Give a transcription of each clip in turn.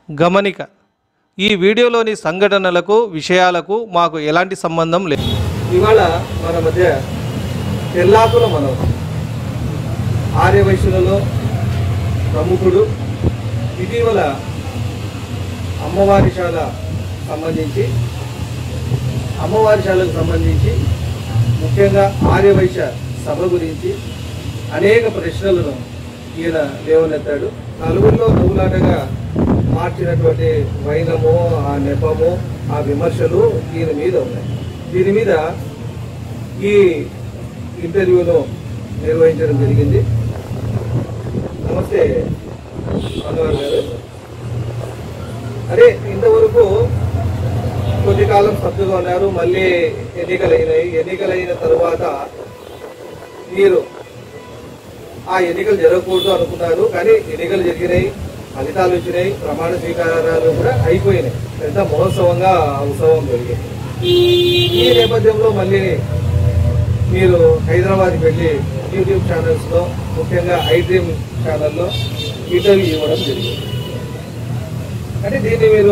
గమనిక ఈ వీడియోలోని సంఘటనలకు విషయాలకు మాకు ఎలాంటి సంబంధం లేదు ఇవాళ మన మధ్య తెల్లాకుల మనోహర్ ఆర్యవైశ్యులలో ప్రముఖుడు ఇటీవల అమ్మవారిశాల సంబంధించి అమ్మవారిశాలకు సంబంధించి ముఖ్యంగా ఆర్యవైశ్య సభ గురించి అనేక ప్రశ్నలను ఈయన లేవనెత్తాడు నలుగురిలో నవ్వులాటగా మార్చినటువంటి వైనము ఆ నెపము ఆ విమర్శలు ఈయన మీద ఉన్నాయి దీని మీద ఈ ఇంటర్వ్యూను నిర్వహించడం జరిగింది నమస్తే మనోహర్ గారు అదే ఇంతవరకు కొద్ది కాలం స్తబ్దుగా ఉన్నారు మళ్ళీ ఎన్నికలైనాయి ఎన్నికలైన తరువాత మీరు ఆ ఎన్నికలు జరగకూడదు అనుకున్నారు కానీ ఎన్నికలు జరిగినాయి ఫలితాలు వచ్చినాయి ప్రమాణ స్వీకారాలు కూడా అయిపోయినాయి పెద్ద మహోత్సవంగా ఆ ఉత్సవం జరిగింది ఈ నేపథ్యంలో మళ్ళీ మీరు హైదరాబాద్కి వెళ్ళి యూట్యూబ్ ఛానల్స్లో ముఖ్యంగా ఐ డ్రీమ్ ఛానల్లో ఇంటర్వ్యూ ఇవ్వడం జరిగింది అంటే దీన్ని మీరు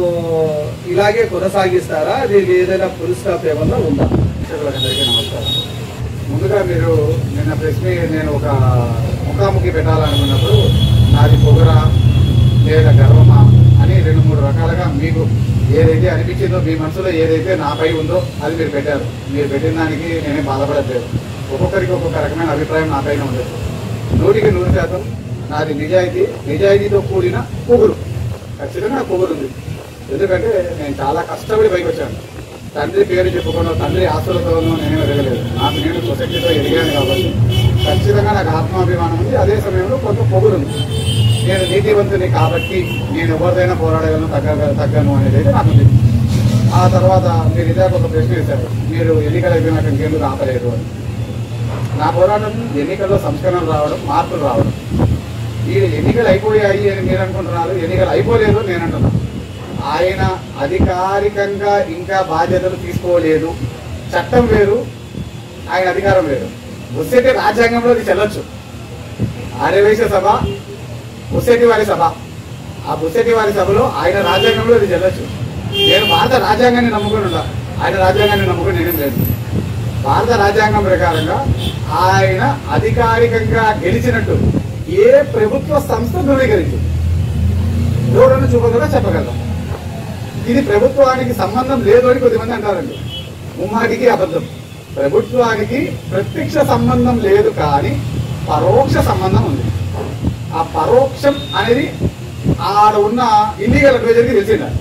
ఇలాగే కొనసాగిస్తారా దీనికి ఏదైనా ఫుల్ స్టాప్ ఏమన్నా ఉందా ప్రేక్షకులందరికీ నమస్కారం ముందుగా మీరు నిన్న ప్రెస్ మీ నేను ఒక ముఖాముఖి పెట్టాలనుకున్నప్పుడు నాది పొగరా లేదా గర్వమా అని రెండు మూడు రకాలుగా మీకు ఏదైతే అనిపించిందో మీ మనసులో ఏదైతే నాపై ఉందో అది మీరు పెట్టారు మీరు పెట్టిన దానికి నేనేం బాధపడట్లేదు ఒక్కొక్కరికి ఒక్కొక్క రకమైన అభిప్రాయం నాపైన ఉండదు నూటికి నూరు శాతం నాది నిజాయితీ నిజాయితీతో కూడిన పొగురు ఖచ్చితంగా పొగురు ఉంది ఎందుకంటే నేను చాలా కష్టపడి పైకి వచ్చాను తండ్రి పేరు చెప్పుకున్న తండ్రి ఆస్తులతోనూ నేను ఎదగలేదు నాకు నేను సొసైటీతో ఎదిగాను కాబట్టి ఖచ్చితంగా నాకు ఆత్మాభిమానం ఉంది అదే సమయంలో కొంత పొగురు ఉంది నేను నీతివంతుని కాబట్టి నేను ఎవరిదైనా పోరాడగలను తగ్గ తగ్గను అనేది అయితే నాకు ఉంది ఆ తర్వాత మీరు ఇదే ఒక ప్రశ్న వేశారు మీరు ఎన్నికలు అయిపోయినాక ఇంకేందుకు ఆపలేదు అని నా పోరాటం ఎన్నికల్లో సంస్కరణలు రావడం మార్పులు రావడం ఈ ఎన్నికలు అయిపోయాయి అని మీరు అనుకుంటున్నారు ఎన్నికలు అయిపోలేదు నేను అంటున్నాను ఆయన అధికారికంగా ఇంకా బాధ్యతలు తీసుకోలేదు చట్టం వేరు ఆయన అధికారం వేరు ముస్సెట్టి రాజ్యాంగంలో అది చెల్లొచ్చు ఆర్యవైశ్య సభ ముస్సెట్టి వారి సభ ఆ ముస్సెట్టి వారి సభలో ఆయన రాజ్యాంగంలో అది చెల్లొచ్చు నేను భారత రాజ్యాంగాన్ని నమ్ముకుని ఉండా ఆయన రాజ్యాంగాన్ని నమ్ముకుని నేనేం లేదు భారత రాజ్యాంగం ప్రకారంగా ఆయన అధికారికంగా గెలిచినట్టు ఏ ప్రభుత్వ సంస్థ ధృవీకరించింది ఎవరన్నా చూపగలరా చెప్పగలరా ఇది ప్రభుత్వానికి సంబంధం లేదు అని కొద్దిమంది అంటారండి ముమ్మాటికి అబద్ధం ప్రభుత్వానికి ప్రత్యక్ష సంబంధం లేదు కానీ పరోక్ష సంబంధం ఉంది ఆ పరోక్షం అనేది ఆడ ఉన్న ఇల్లీగల్ అడ్వైజర్కి తెలిసిండాలి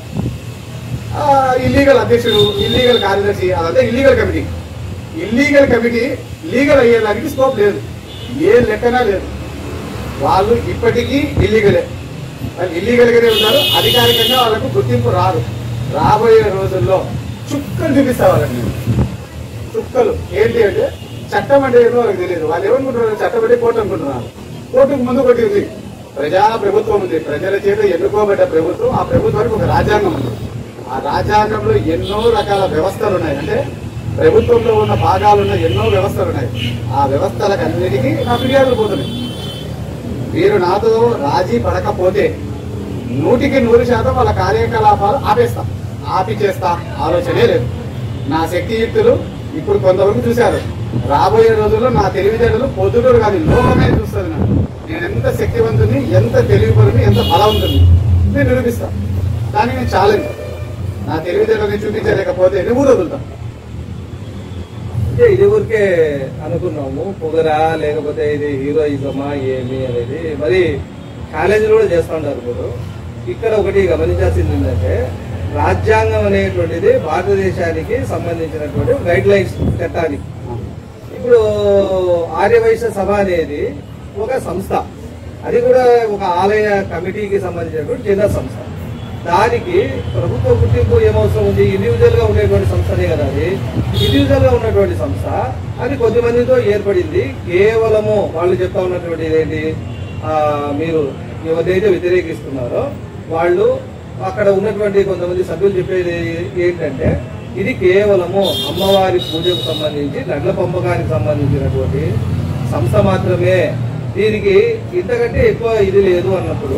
ఇల్లీగల్ అధ్యక్షుడు ఇల్లీగల్ కార్యదర్శి అదంతా illegal committee illegal committee legal అయ్యేదానికి స్కోప్ లేదు ఏ లెక్కనా లేదు వాళ్ళు ఇప్పటికీ ఇల్లీగలే వాళ్ళు ఇల్లీగల్గానే ఉన్నారు అధికారికంగా వాళ్ళకు గుర్తింపు రాదు రాబోయే రోజుల్లో చుక్కలు చూపిస్తా వాళ్ళకి నేను చుక్కలు ఏంటి అంటే చట్టం అంటే ఏదో వాళ్ళకి తెలియదు వాళ్ళు ఏమనుకుంటున్నారు చట్టం అంటే కోర్టు అనుకుంటున్నారు కోర్టుకు ముందు ఒకటి ఉంది ప్రజా ప్రభుత్వం ఉంది ప్రజల చేత ఎన్నుకోబడ్డ ప్రభుత్వం ఆ ప్రభుత్వానికి ఒక రాజ్యాంగం ఉంది ఆ రాజ్యాంగంలో ఎన్నో రకాల వ్యవస్థలు ఉన్నాయి అంటే ప్రభుత్వంలో ఉన్న భాగాలు ఉన్న ఎన్నో వ్యవస్థలు ఉన్నాయి ఆ వ్యవస్థలకు అన్నిటికీ నా ఫిర్యాదులు పోతున్నాయి మీరు నాతో రాజీ పడకపోతే నూటికి నూరు శాతం వాళ్ళ కార్యకలాపాలు ఆపేస్తా ఆపి చేస్తా ఆలోచనే లేదు నా శక్తియుక్తులు ఇప్పుడు కొంతవరకు చూశారు రాబోయే రోజుల్లో నా తెలివితేటలు పొద్దుటూరు కాదు లోకమే చూస్తుంది నాకు నేను ఎంత శక్తివంతుని ఎంత తెలివిపరుని ఎంత బలవంతుని నేను నిరూపిస్తా కానీ నేను ఛాలెంజ్ నా తెలివితేటని చూపించలేకపోతే నువ్వు వదులుతా అంటే ఇది ఊరికే అనుకున్నాము పొగరా లేకపోతే ఇది హీరోయిజమా ఏమి అనేది మరి ఛాలెంజ్ కూడా చేస్తూ ఉంటారు మీరు ఇక్కడ ఒకటి గమనించాల్సింది ఏంటంటే రాజ్యాంగం అనేటువంటిది భారతదేశానికి సంబంధించినటువంటి గైడ్ లైన్స్ చట్టానికి ఇప్పుడు ఆర్యవైశ్య సభ అనేది ఒక సంస్థ అది కూడా ఒక ఆలయ కమిటీకి సంబంధించినటువంటి చిన్న సంస్థ దానికి ప్రభుత్వ గుర్తింపు ఏమవసరం ఉంది ఇండివిజువల్ గా ఉండేటువంటి సంస్థనే కదా అది ఇండివిజువల్ గా ఉన్నటువంటి సంస్థ అది కొద్ది మందితో ఏర్పడింది కేవలము వాళ్ళు చెప్తా ఉన్నటువంటి ఏంటి ఆ, మీరు ఎవరినైతే వ్యతిరేకిస్తున్నారో వాళ్ళు అక్కడ ఉన్నటువంటి కొంతమంది సభ్యులు చెప్పేది ఏంటంటే ఇది కేవలము అమ్మవారి పూజకు సంబంధించి నడ్ల పంపకానికి సంబంధించినటువంటి సంస్థ మాత్రమే దీనికి ఇంతకంటే ఎక్కువ ఇది లేదు అన్నప్పుడు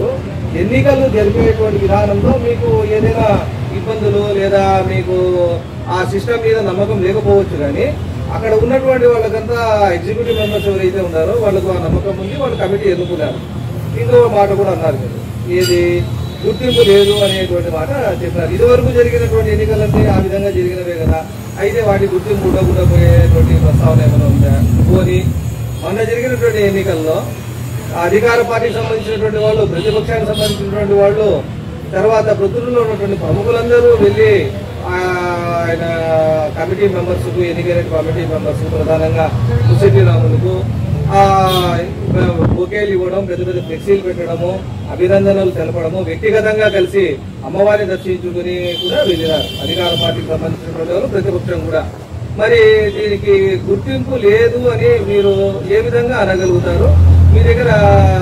ఎన్నికలు జరిపేటువంటి విధానంలో మీకు ఏదైనా ఇబ్బందులు లేదా మీకు ఆ సిస్టమ్ మీద నమ్మకం లేకపోవచ్చు కానీ అక్కడ ఉన్నటువంటి వాళ్ళకంతా ఎగ్జిక్యూటివ్ మెంబర్స్ ఎవరైతే ఉన్నారో వాళ్ళకు ఆ నమ్మకం ఉంది వాళ్ళు కమిటీ ఎన్నుకున్నారు ఇంకో మాట కూడా అన్నారు మీరు ఏది గుర్తింపు లేదు అనేటువంటి మాట చెప్పారు ఇదివరకు జరిగినటువంటి ఎన్నికలన్నీ ఆ విధంగా జరిగినవే కదా అయితే వాటి గుర్తింపు ఉండకుండా పోయేటువంటి ప్రస్తావన ఏమైనా ఉందా పోని మొన్న జరిగినటువంటి ఎన్నికల్లో అధికార పార్టీకి సంబంధించినటువంటి వాళ్ళు ప్రతిపక్షానికి సంబంధించినటువంటి వాళ్ళు తర్వాత ప్రొద్దులలో ఉన్నటువంటి ప్రముఖులందరూ వెళ్ళి ఆ, ఆయన కమిటీ మెంబర్స్ ఎన్నికైన కమిటీ మెంబర్స్ ప్రధానంగా సుశెట్టి రాములకు ఆ, బొకేలు ఇవ్వడం పెద్ద పెద్ద ఫ్లెక్సీలు పెట్టడము అభినందనలు తెలపడము వ్యక్తిగతంగా కలిసి అమ్మవారిని దర్శించుకుని కూడా వెళ్ళినారు అధికార పార్టీకి సంబంధించినటువంటి వాళ్ళు ప్రతిపక్షం కూడా మరి దీనికి గుర్తింపు లేదు అని మీరు ఏ విధంగా అనగలుగుతారు మీ దగ్గర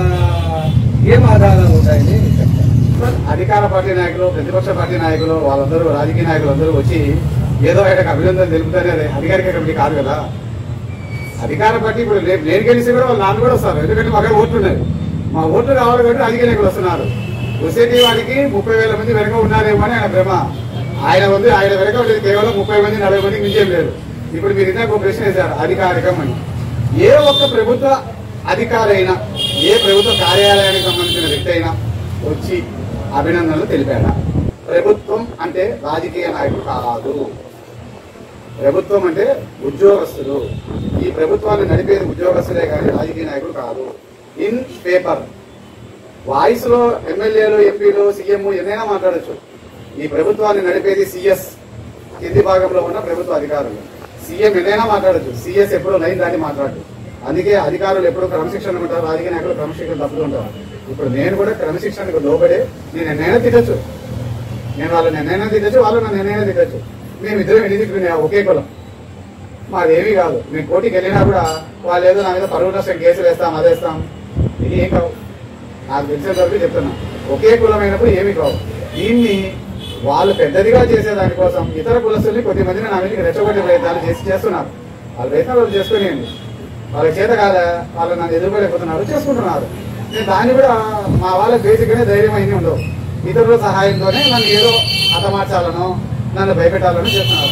ఏం ఆధారాలు ఉంటాయని చెప్తారు అధికార పార్టీ నాయకులు ప్రతిపక్ష పార్టీ నాయకులు వాళ్ళందరూ రాజకీయ నాయకులు అందరూ వచ్చి ఏదో ఆయనకు అభినందనలు తెలుపుతారే అది అధికారిక కమిటీ కాదు కదా అధికార పార్టీ ఇప్పుడు రేపు నేను గెలిచి కూడా వాళ్ళు నాన్న కూడా వస్తారు ఎందుకంటే మా దగ్గర ఓట్లు ఉన్నాయి మా ఓట్లు కావాలి కాబట్టి రాజకీయ నాయకులు వస్తున్నారు సొసైటీ వారికి ముప్పై వేల మంది వెనక ఉన్నారేమో అని ఆయన భ్రమ ఆయన ఉంది ఆయన వెనక ఉండేది కేవలం ముప్పై మంది నలభై మందికి మించేం లేదు ఇప్పుడు మీరు ఇందాక ఒక ప్రశ్న వేశారు అధికారికం అని ఏ ఒక్క ప్రభుత్వ అధికారి అయినా ఏ ప్రభుత్వ కార్యాలయానికి సంబంధించిన వ్యక్తి అయినా వచ్చి అభినందనలు తెలిపాడా ప్రభుత్వం అంటే రాజకీయ నాయకుడు కాదు ప్రభుత్వం అంటే ఉద్యోగస్తులు ఈ ప్రభుత్వాన్ని నడిపేది ఉద్యోగస్తులే కానీ రాజకీయ నాయకులు కాదు ఇన్ పేపర్ వాయిస్ లో ఎమ్మెల్యేలు ఎంపీలు సీఎం ఏదైనా మాట్లాడచ్చు ఈ ప్రభుత్వాన్ని నడిపేది సిఎస్ కింది భాగంలో ఉన్న ప్రభుత్వ అధికారులు సీఎం ఏదైనా మాట్లాడచ్చు సిఎస్ ఎప్పుడూ లైన్ దాటి మాట్లాడు అందుకే అధికారులు ఎప్పుడు క్రమశిక్షణ ఉంటారు రాజకీయ నాయకులు క్రమశిక్షణ తప్పుతుంటారు ఇప్పుడు నేను కూడా క్రమశిక్షణకు లోబడే నేను ఎన్నైనా తిట్టచ్చు నేను వాళ్ళని ఎన్నైనా తిట్టచ్చు వాళ్ళు నన్ను ఎన్నైనా తిట్టచ్చు మేము ఇద్దరం ఎన్ని ఒకే కులం మాదేమీ కాదు మేము కోర్టుకి వెళ్ళినా కూడా వాళ్ళు ఏదో నా మీద పరువు నష్టం కేసులు వేస్తాం అదేస్తాం ఇది ఏం కావు నాకు తెలిసేంత వరకు చెప్తున్నా ఒకే కులమైనప్పుడు ఏమీ కావు దీన్ని వాళ్ళు పెద్దదిగా చేసే దానికోసం ఇతర కులస్తుల్ని కొద్ది మందిని నా మీదకి రెచ్చగొట్టే ప్రయత్నాలు చేసి చేస్తున్నారు వాళ్ళ ప్రయత్నాలు వాళ్ళు చేసుకునేయండి వాళ్ళకి చేత కాదా వాళ్ళు నన్ను ఎదుర్కోలేకపోతున్నారు చేసుకుంటున్నారు నేను దాన్ని కూడా మా వాళ్ళకి బేసిక్గానే ధైర్యం అయింది ఉండవు ఇతరుల సహాయంతోనే నన్ను ఏదో హతమార్చాలనో నన్ను భయపెట్టాలనో చేస్తున్నారు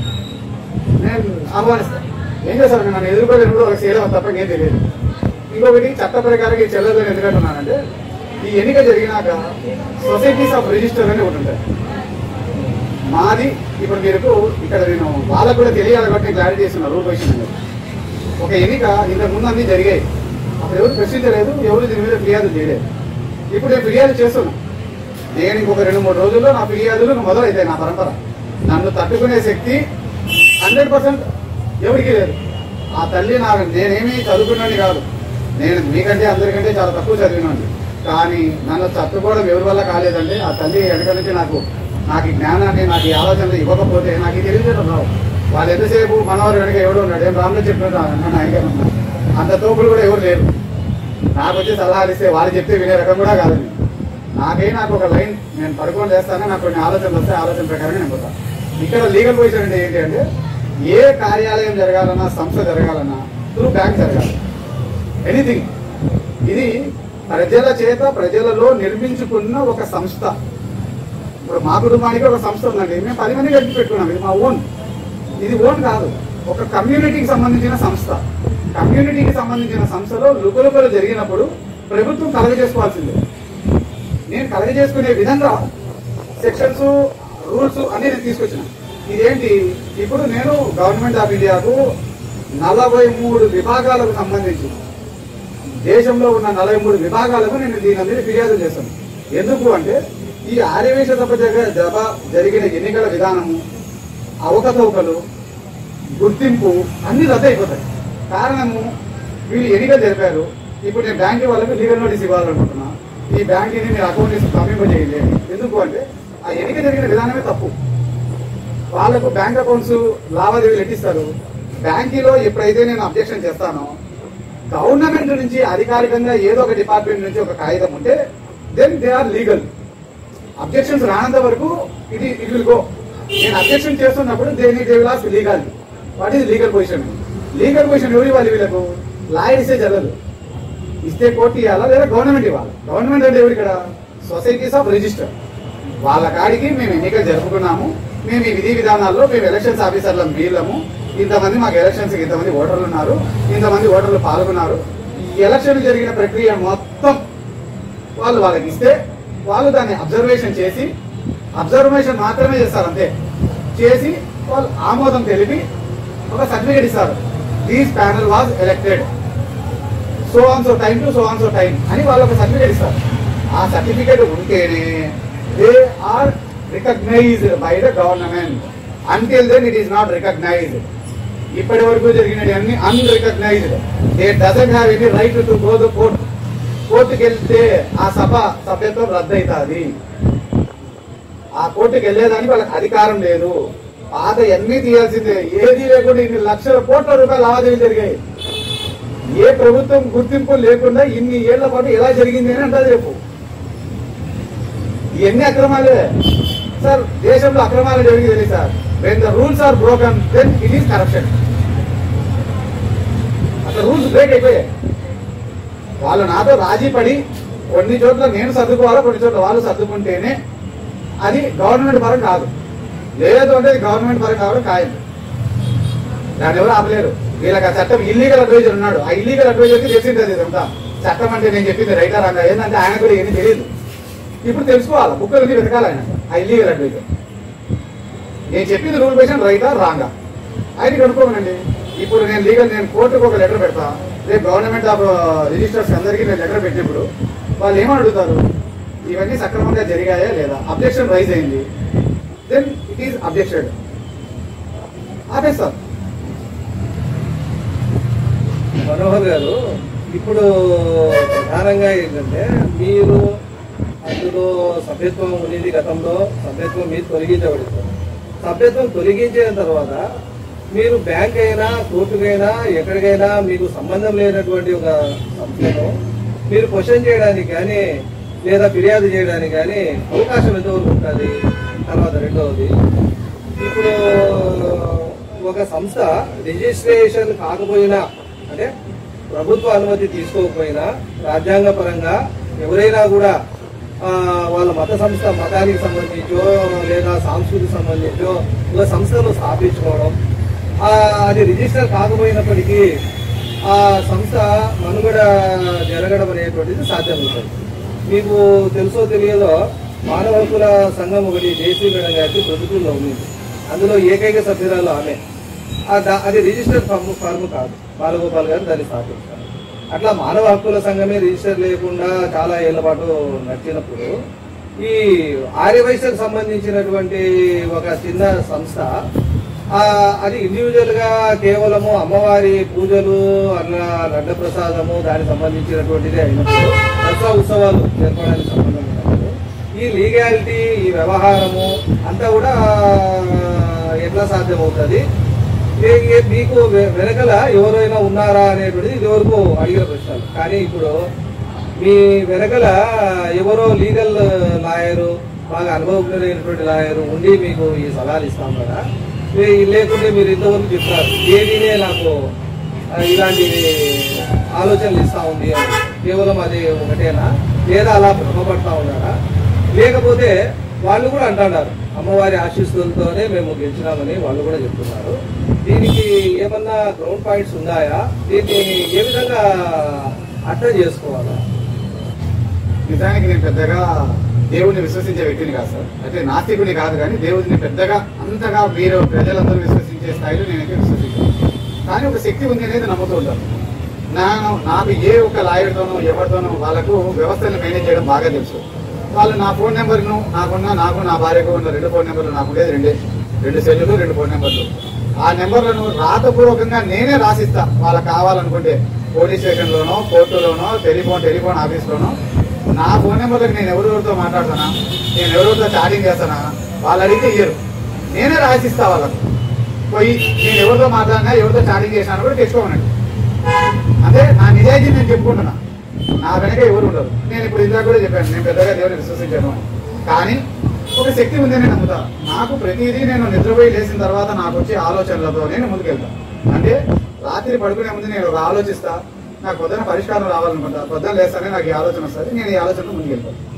నేను ఆహ్వానిస్తాను ఏం చేస్తారు నేను నన్ను ఎదుర్కోలేని కూడా ఒక చేయడం తప్ప ఏం తెలియదు ఇంకొకటి చట్ట ప్రకారం ఈ చెల్లెలు ఎందుకంటున్నానంటే ఈ ఎన్నిక జరిగినాక సొసైటీస్ ఆఫ్ రిజిస్టర్ అని ఒకటి ఉంటాయి మాది ఇప్పుడు మీరు ఇక్కడ నేను వాళ్ళకు కూడా తెలియాలి కాబట్టి క్లారిటీ చేస్తున్నా రూల్ పొజిషన్ అనేది ఒక ఎన్నిక ఇంతకు ముందు అన్ని జరిగాయి అప్పుడు ఎవరు ప్రశ్నించలేదు ఎవరు దీని మీద ఫిర్యాదు చేయలేదు ఇప్పుడు నేను ఫిర్యాదు చేస్తున్నా నేను ఇంకొక రెండు మూడు రోజుల్లో నా ఫిర్యాదులు మొదలైతాయి నా పరంపర నన్ను తట్టుకునే శక్తి హండ్రెడ్ పర్సెంట్ ఎవరికి లేదు ఆ తల్లి నాకు నేనేమీ చదువుకున్నాను కాదు నేను మీకంటే అందరికంటే చాలా తక్కువ చదివినాను కానీ నన్ను తట్టుకోవడం ఎవరి వల్ల కాలేదంటే ఆ తల్లి వెనక నుంచి నాకు నాకు ఈ జ్ఞానాన్ని నాకు ఈ ఆలోచనలు ఇవ్వకపోతే నాకు ఈ తెలియజేయడం రావు వాళ్ళు ఎంతసేపు మనవారు వెనక ఎవడో ఉన్నాడు ఏం రాములు చెప్పినట్టు ఆయన అంత తోపులు కూడా ఎవరు లేరు నాకు వచ్చి సలహాలు ఇస్తే వాళ్ళు చెప్తే వినే రకం కూడా కాదండి నాకే నాకు ఒక లైన్ నేను పడుకొని చేస్తాను నాకు కొన్ని ఆలోచనలు వస్తే ఆలోచన ప్రకారంగా నేను పోతాను ఇక్కడ లీగల్ పొజిషన్ అంటే ఏంటి అంటే ఏ కార్యాలయం జరగాలన్నా సంస్థ జరగాలన్నా త్రూ బ్యాంక్ జరగాలి ఎనీథింగ్ ఇది ప్రజల చేత ప్రజలలో నిర్మించుకున్న ఒక సంస్థ ఇప్పుడు మా కుటుంబానికి ఒక సంస్థ ఉందండి మేము పది మంది కలిపి పెట్టుకున్నాం ఇది మా ఓన్ ఇది ఓన్ కాదు ఒక కమ్యూనిటీకి సంబంధించిన సంస్థ కమ్యూనిటీకి సంబంధించిన సంస్థలో లుకలుకలు జరిగినప్పుడు ప్రభుత్వం కలగజేసుకోవాల్సిందే నేను కలగజేసుకునే విధంగా సెక్షన్స్ రూల్స్ అన్ని నేను తీసుకొచ్చిన ఇదేంటి ఇప్పుడు నేను గవర్నమెంట్ ఆఫ్ ఇండియాకు నలభై మూడు విభాగాలకు సంబంధించి దేశంలో ఉన్న నలభై మూడు విభాగాలకు నేను దీని మీద ఫిర్యాదు చేస్తాను ఎందుకు అంటే ఈ ఆర్యవేశ సభ జగ- జభ జరిగిన ఎన్నికల విధానము అవకతవకలు గుర్తింపు అన్ని రద్దు అయిపోతాయి కారణము వీళ్ళు ఎన్నికలు జరిపారు ఇప్పుడు నేను బ్యాంక్ వాళ్ళకి లీగల్ నోటీస్ ఇవ్వాలనుకుంటున్నా ఈ బ్యాంక్ని మీరు అకౌంట్ నుంచి పంపింపజేయండి ఎందుకు అంటే ఆ ఎన్నిక జరిగిన విధానమే తప్పు వాళ్ళకు బ్యాంక్ అకౌంట్స్ లావాదేవీలు ఎట్టిస్తారు బ్యాంకీలో ఎప్పుడైతే నేను అబ్జెక్షన్ చేస్తానో గవర్నమెంట్ నుంచి అధికారికంగా ఏదో ఒక డిపార్ట్మెంట్ నుంచి ఒక కాగితం ఉంటే then they are legal objections రానంత వరకు ఇది ఇట్ విల్ గో నేను అబ్జెక్షన్ చేస్తున్నప్పుడు దేని they will ask legal what is legal position legal position ఎవరు ఇవ్వాలి వీళ్ళకు లాయర్ ఇస్తే జరగదు ఇస్తే కోర్టు ఇవ్వాలా లేదా గవర్నమెంట్ ఇవ్వాలి గవర్నమెంట్ అంటే ఎవరు ఇక్కడ సొసైటీస్ ఆఫ్ రిజిస్టర్ వాళ్ళ కాడికి మేము ఎన్నికలు జరుపుకున్నాము మేము ఈ విధి విధానాల్లో మేము ఎలక్షన్స్ ఆఫీసర్ల వీళ్ళము ఇంతమంది మాకు ఎలక్షన్స్ ఇంతమంది ఓటర్లు ఉన్నారు ఇంతమంది ఓటర్లు పాల్గొన్నారు ఈ ఎలక్షన్ జరిగిన ప్రక్రియ మొత్తం వాళ్ళు వాళ్ళకి ఇస్తే వాళ్ళు దాన్ని అబ్జర్వేషన్ చేసి అబ్జర్వేషన్ మాత్రమే చేస్తారు అంతే చేసి వాళ్ళు ఆమోదం తెలిపి ఒక సర్టిఫికేట్ ఇస్తారు these panel was elected so and so time to so and so time అని వాళ్ళు ఒక సర్టిఫికేట్ ఇస్తారు ఆ సర్టిఫికేట్ ఉంటేనే they are recognised by the government until then it is not recognised ఇప్పటి వరకు జరిగినవి అన్ని unrecognised they doesn't have any right to go the court కోర్టుకి వెళ్తే ఆ సభ సభ్యత్వం రద్దయితుంది ఆ కోర్టుకి వెళ్ళేదానికి వాళ్ళకి అధికారం లేదు పాత ఎన్ని తీయాల్సిందే ఏది లేకుండా ఇన్ని లక్షల కోట్ల రూపాయల లావాదేవీలు జరిగాయి ఏ ప్రభుత్వం గుర్తింపు లేకుండా ఇన్ని ఏళ్ల పాటు ఎలా జరిగింది అని అంటారు రేపు ఇవన్నీ అక్రమాలే సార్ దేశంలో అక్రమాలు జరిగి తెలియదు sir when the rules are broken then it is corruption అసలు రూల్స్ బ్రేక్ అయిపోయాయి వాళ్ళు నాతో రాజీ పడి కొన్ని చోట్ల నేను సర్దుకోవాలా కొన్ని చోట్ల వాళ్ళు సర్దుకుంటేనే అది గవర్నమెంట్ పరం కాదు లేదు అంటే అది గవర్నమెంట్ పరం కావడం ఖాయం దాన్ని ఎవరు ఆపలేరు వీళ్ళకి ఆ చట్టం ఇల్లీగల్ అడ్వైజర్ ఉన్నాడు ఆ ఇల్లీగల్ అడ్వైజర్కి తెలిసింది ఇదంతా చట్టం అంటే నేను చెప్పింది రైటా రంగా ఏంటంటే ఆయన కూడా ఏమీ తెలియదు ఇప్పుడు తెలుసుకోవాలి బుక్కలన్నీ వెతకాలి ఆయన ఆ ఇల్లీగల్ అడ్వైజర్ నేను చెప్పింది రూల్ బేషన్ రైటా రాంగా ఆయన కనుక్కోమనండి ఇప్పుడు నేను లీగల్ నేను కోర్టుకు ఒక లెటర్ పెడతా రేపు గవర్నమెంట్ ఆఫ్ రిజిస్టర్స్ అందరికీ నేను లెటర్ పెట్టినప్పుడు వాళ్ళు ఏమని అడుగుతారు ఇవన్నీ సక్రమంగా జరిగాయా లేదా అబ్జెక్షన్ రైజ్ అయింది దెన్ ఇట్ ఈస్ అబ్జెక్షన్ ఆపేస్తారు మనోహర్ గారు ఇప్పుడు ప్రధానంగా ఏంటంటే మీరు అందులో సభ్యత్వం ఉండేది గతంలో సభ్యత్వం మీరు తొలగించబడింది సభ్యత్వం తొలగించిన తర్వాత మీరు బ్యాంక్ అయినా కోర్టుకైనా ఎక్కడికైనా మీకు సంబంధం లేనటువంటి ఒక సంస్థను మీరు క్వశ్చన్ చేయడానికి కానీ లేదా ఫిర్యాదు చేయడానికి కానీ అవకాశం ఎంతవరకు ఉంటుంది తర్వాత రెండవది ఇప్పుడు ఒక సంస్థ రిజిస్ట్రేషన్ కాకపోయినా అంటే ప్రభుత్వ అనుమతి తీసుకోకపోయినా రాజ్యాంగ పరంగా ఎవరైనా కూడా ఆ, వాళ్ళ మత సంస్థ మతానికి సంబంధించో లేదా సంస్కృతికి సంబంధించో ఒక సంస్థను స్థాపించుకోవడం ఆ, అది రిజిస్టర్ కాకపోయినప్పటికీ ఆ సంస్థ మనుగడ జరగడం అనేటువంటిది సాధ్యమవుతుంది మీకు తెలుసో తెలియదో మానవ హక్కుల సంఘం ఒకటి జేసీ మేడం గారికి ప్రభుత్వంలో ఉంది అందులో ఏకైక సభ్యురాలు ఆమె ఆ దా- అది రిజిస్టర్ ఫార్మ్ ఫార్మ్ కాదు బాలగోపాల్ గారు దాన్ని స్థాపించారు అట్లా మానవ హక్కుల సంఘమే రిజిస్టర్ లేకుండా చాలా ఏళ్ల పాటు నడిచినప్పుడు ఈ ఆర్యవైశ్యకు సంబంధించినటువంటి ఒక చిన్న సంస్థ ఆ, అది ఇండివిజువల్ గా కేవలము అమ్మవారి పూజలు అన్న లడ్డ ప్రసాదము దానికి సంబంధించినటువంటిది అయినప్పుడు దసరా ఉత్సవాలు జరపడానికి సంబంధం ఉన్నప్పుడు ఈ లీగాలిటీ ఈ వ్యవహారము అంతా కూడా ఎట్లా సాధ్యమవుతుంది ఏ- ఏ- మీకు వె- వెనకల ఎవరైనా ఉన్నారా అనేటువంటిది ఇదివరకు అడిగిన ప్రశ్నలు కానీ ఇప్పుడు మీ వెనకల ఎవరో లీగల్ లాయరు బాగా అనుభవజ్ఞులైనటువంటి లాయరు ఉండి మీకు ఈ సలహాలు ఇస్తాం కదా లే- లేకుంటే మీరు ఇంతవరకు చెప్తారు ఏదీనే నాకు ఆ, ఇలాంటి ఆలోచనలు ఇస్తా ఉంది అని కేవలం అది ఒకటేనా లేదా అలా భ్రమపడతా ఉన్నారా లేకపోతే వాళ్ళు కూడా అంటున్నారు అమ్మవారి ఆశీస్సులతోనే మేము గెలిచినామని వాళ్ళు కూడా చెప్తున్నారు దీనికి ఏమన్నా గ్రౌండ్ పాయింట్స్ ఉన్నాయా దీన్ని ఏ విధంగా అర్థం చేసుకోవాలా నిజానికి నేను పెద్దగా దేవుడిని విశ్వసించే వ్యక్తిని కాదు సార్ అంటే నాస్తికుని కాదు కానీ దేవుడిని పెద్దగా అంతగా మీరు ప్రజలందరూ విశ్వసించే స్థాయిలో నేనైతే విశ్వసించాను కానీ ఒక శక్తి ఉంది అనేది నమ్ముతూ ఉంటాను నేను నాకు ఏ ఒక్క లాయర్తోనో ఎవరితోనో వాళ్ళకు వ్యవస్థను మేనేజ్ చేయడం బాగా తెలుసు వాళ్ళు నా ఫోన్ నెంబర్ను నాకున్న నాకు నా భార్యకు ఉన్న రెండు ఫోన్ నెంబర్లు నాకు ఉండేది రెండే రెండు సెల్లులు రెండు ఫోన్ నెంబర్లు ఆ నెంబర్లను రాతపూర్వకంగా నేనే రాసిస్తా వాళ్ళకి కావాలనుకుంటే పోలీస్ స్టేషన్లోనో కోర్టులోనో టెలిఫోన్ టెలిఫోన్ ఆఫీస్లోనో నా ఫోన్ నెంబర్లకు నేను ఎవరెవరితో మాట్లాడుతానా నేను ఎవరెవరితో చాటింగ్ చేస్తానా వాళ్ళు అడిగితే ఇయ్యరు నేనే రాసిస్తా వాళ్ళకు పోయి నేను ఎవరితో మాట్లాడినా ఎవరితో చాటింగ్ చేసినా కూడా తెచ్చుకోమనండి అంటే నా నిజాయితీ నేను చెప్పుకుంటున్నా నా వెనక ఎవరు ఉండరు నేను ఇప్పుడు ఇందాక కూడా చెప్పాను నేను పెద్దగా దేవుని విశ్వసించాను అని. కానీ ఒక శక్తి ఉంది నేను నమ్ముతా నాకు ప్రతిదీ నేను నిద్రపోయి లేచిన తర్వాత నాకు వచ్చే ఆలోచనలతో నేను ముందుకెళ్తా అంటే రాత్రి పడుకునే ముందు నేను ఒక ఆలోచిస్తా నాకు పొద్దున పరిష్కారం రావాలనుకుంటా పొద్దున లేస్తానే నాకు ఈ ఆలోచన వస్తుంది నేను ఈ ఆలోచనతో ముందుకెళ్తాను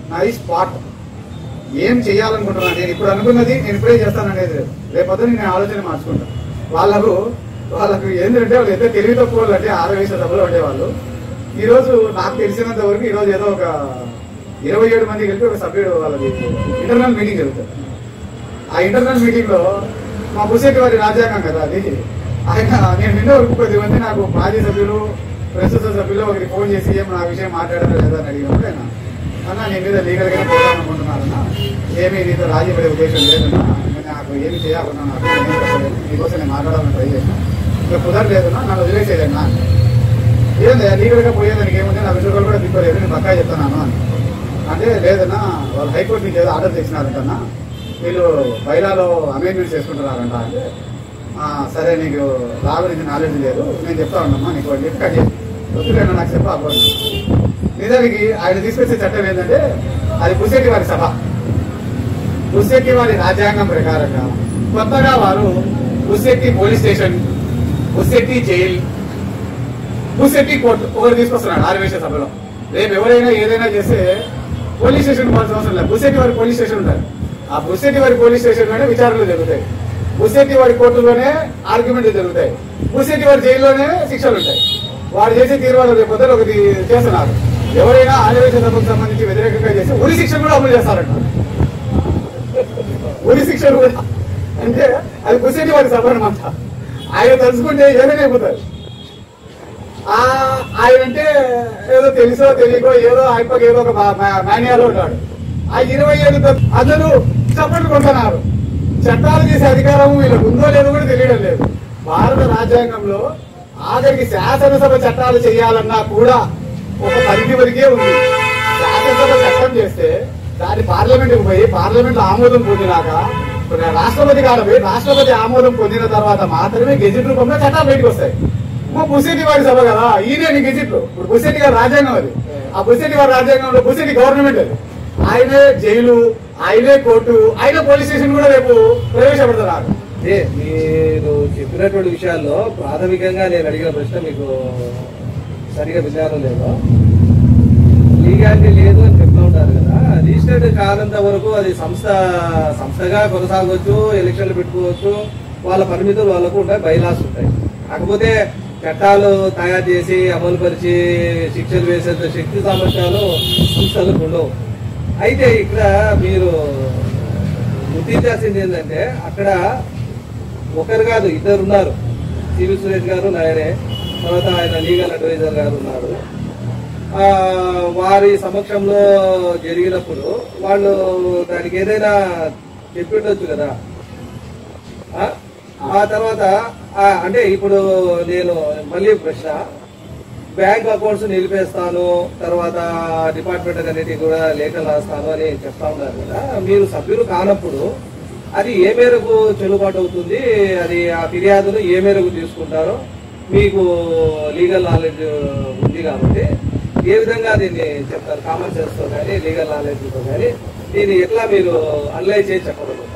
నాది స్పాట్ ఏం చేయాలనుకుంటున్నా నేను ఇప్పుడు అనుకున్నది నేను ఇప్పుడే చేస్తాను అనేది లేదు. రేపొద్దు నేను ఆలోచన మార్చుకుంటా వాళ్ళకు వాళ్ళకు ఏంటంటే వాళ్ళు ఎంత తెలివి తక్కువ వాళ్ళు అంటే ఆరు వయసు డబ్బులు ఉండేవాళ్ళు ఈ రోజు నాకు తెలిసినంత వరకు ఈ రోజు ఏదో ఒక ఇరవై ఏడు మంది కలిపి ఒక సభ్యుడు వాళ్ళది ఇంటర్నల్ మీటింగ్ జరుగుతుంది ఆ ఇంటర్నల్ మీటింగ్ లో మా బుసెట్టి వారి రాజ్యాంగం కదా అది ఆయన నేను విన్న వరకు కొద్ది మంది నాకు మాజీ సభ్యులు ప్రస్తుత సభ్యులు ఒకరికి ఫోన్ చేసి ఏం నా విషయం మాట్లాడడం లేదా అని అడిగినప్పుడు ఆయన అన్న నీ మీద లీగల్ గా పోదాం అనుకుంటున్నారన్న ఏమీ నీతో రాజీ పడే ఉద్దేశం లేదన్నా నేను నాకు ఏమి చేయాలన్నా నాకు ఏమీ చెప్పలేదు నీకోసం నేను మాట్లాడాలని ట్రై చేసిన ఇంకా కుదరలేదన్నా నన్ను వదిలేసేదన్నా ఏంది లీగల్ గా పోయేదానికి ఏముంది నా విషయంలో కూడా దిక్కులేదు నేను పక్కా చెప్తున్నాను అని అంటే లేదన్నా వాళ్ళు హైకోర్టు నుంచి ఏదో ఆర్డర్ తెచ్చినారంటన్నా వీళ్ళు బైలాలో అమెండ్మెంట్స్ చేసుకుంటున్నారంట అంటే "ఆ, సరే నీకు లా గురించి నాలెడ్జ్ లేదు నేను చెప్తా ఉన్నామా నీకు అని చెప్పి కట్ చేసి వద్దులేనా నాకు చెప్పా అప్పుడు నిజానికి ఆయన తీసుకొచ్చే చట్టం ఏంటంటే అది పుసేటి వారి సభ పుసేటి వారి రాజ్యాంగం ప్రకారంగా కొత్తగా వారు పుసేటి పోలీస్ స్టేషన్ పుసేటి జైల్ పుసేటి కోర్టు ఒకరు తీసుకొస్తున్నాడు ఆర్వేశ సభలో రేపు ఎవరైనా ఏదైనా చేస్తే పోలీస్ స్టేషన్ పోవాల్సిన అవసరం లేదు బుసెట్టి వారి పోలీస్ స్టేషన్ ఉంటారు ఆ బుసెట్టి వారి పోలీస్ స్టేషన్ లోనే విచారణలు జరుగుతాయి బుసెట్టి వారి కోర్టులోనే ఆర్గ్యుమెంట్లు జరుగుతాయి బుసెట్టి వారి జైల్లోనే శిక్షలు ఉంటాయి వారు చేసే తీర్మానం రేపు పొద్దున ఒకటి చేస్తున్నారు ఎవరైనా ఆదివేశ సభకు సంబంధించి వ్యతిరేకంగా చేస్తే ఉరి శిక్ష కూడా అమలు చేస్తారంట ఉరి శిక్షలు కూడా అంటే అది బుసెట్టి వారి సభ అనమాట ఆయన తలుచుకుంటే ఏదైనా అయిపోతారు ఆ ఆయన అంటే ఏదో తెలుసో తెలియకో ఏదో ఆయనకి ఏదో ఒక మాన్యాలో ఉంటాడు ఆ ఇరవై ఏడు త- అందరూ చప్పట్లు కొడుతున్నారు చట్టాలు చేసే అధికారం వీళ్ళకు ఉందో లేదో కూడా తెలియడం లేదు భారత రాజ్యాంగంలో ఆఖరికి శాసనసభ చట్టాలు చేయాలన్నా కూడా ఒక పరిధి వరకే ఉంది శాసనసభ చట్టం చేస్తే దాన్ని పార్లమెంట్కి పోయి పార్లమెంట్ ఆమోదం పొందినాక రాష్ట్రపతి కాలపోయి రాష్ట్రపతి ఆమోదం పొందిన తర్వాత మాత్రమే గెజిట్ రూపంలో చట్టాలు బయటకు వస్తాయి మా బుసెట్టి వారి సభ కదా ఈయనే నీ గెజిట్లు ఇప్పుడు బుసెట్టి గారి రాజ్యాంగం అది ఆ బుసెట్టి వారి రాజ్యాంగంలో బుసెట్టి గవర్నమెంట్ అది ఆయనే జైలు ఆయనే కోర్టు ఆయన పోలీస్ స్టేషన్ కూడా రేపు ప్రవేశపెడతారు అదే మీరు చెప్పినటువంటి విషయాల్లో ప్రాథమికంగా నేను అడిగిన ప్రశ్న మీకు సరిగా విజ్ఞానం లేదు లీగాలిటీ లేదు అని చెప్తా ఉంటారు కదా రిజిస్టర్డ్ కానంత వరకు అది సంస్థ సంస్థగా కొనసాగవచ్చు ఎలక్షన్లు పెట్టుకోవచ్చు వాళ్ళ పరిమితులు వాళ్ళకు ఉంటాయి బైలాస్ ఉంటాయి కాకపోతే చట్టాలు తయారు చేసి అమలు పరిచి శిక్షలు వేసేంత శక్తి సామర్థ్యాలు సంస్థలకు ఉండవు అయితే ఇక్కడ మీరు గుర్తించాల్సింది ఏంటంటే అక్కడ ఒకరు కాదు ఇద్దరు ఉన్నారు సివి సురేష్ గారు నాయనే తర్వాత ఆయన లీగల్ అడ్వైజర్ గారు ఉన్నారు ఆ, వారి సమక్షంలో జరిగినప్పుడు వాళ్ళు దానికి ఏదైనా చెప్పిండొచ్చు కదా ఆ? ఆ తర్వాత ఆ, అంటే ఇప్పుడు నేను మళ్ళీ ప్రశ్న బ్యాంక్ అకౌంట్స్ నిలిపేస్తాను తర్వాత డిపార్ట్మెంట్ అన్నిటికీ కూడా లేఖలు రాస్తాను అని చెప్తా ఉన్నారు కదా మీరు సభ్యులు కానప్పుడు అది ఏ మేరకు చెల్లుబాటు అవుతుంది అది ఆ ఫిర్యాదును ఏ మేరకు తీసుకుంటారో మీకు లీగల్ నాలెడ్జ్ ఉంది కాబట్టి ఏ విధంగా దీన్ని చెప్తారు కామన్ సెన్స్ తో కానీ లీగల్ నాలెడ్జ్ తో కానీ దీన్ని ఎట్లా మీరు అనలైజ్ చేసి చెప్పగలుగుతారు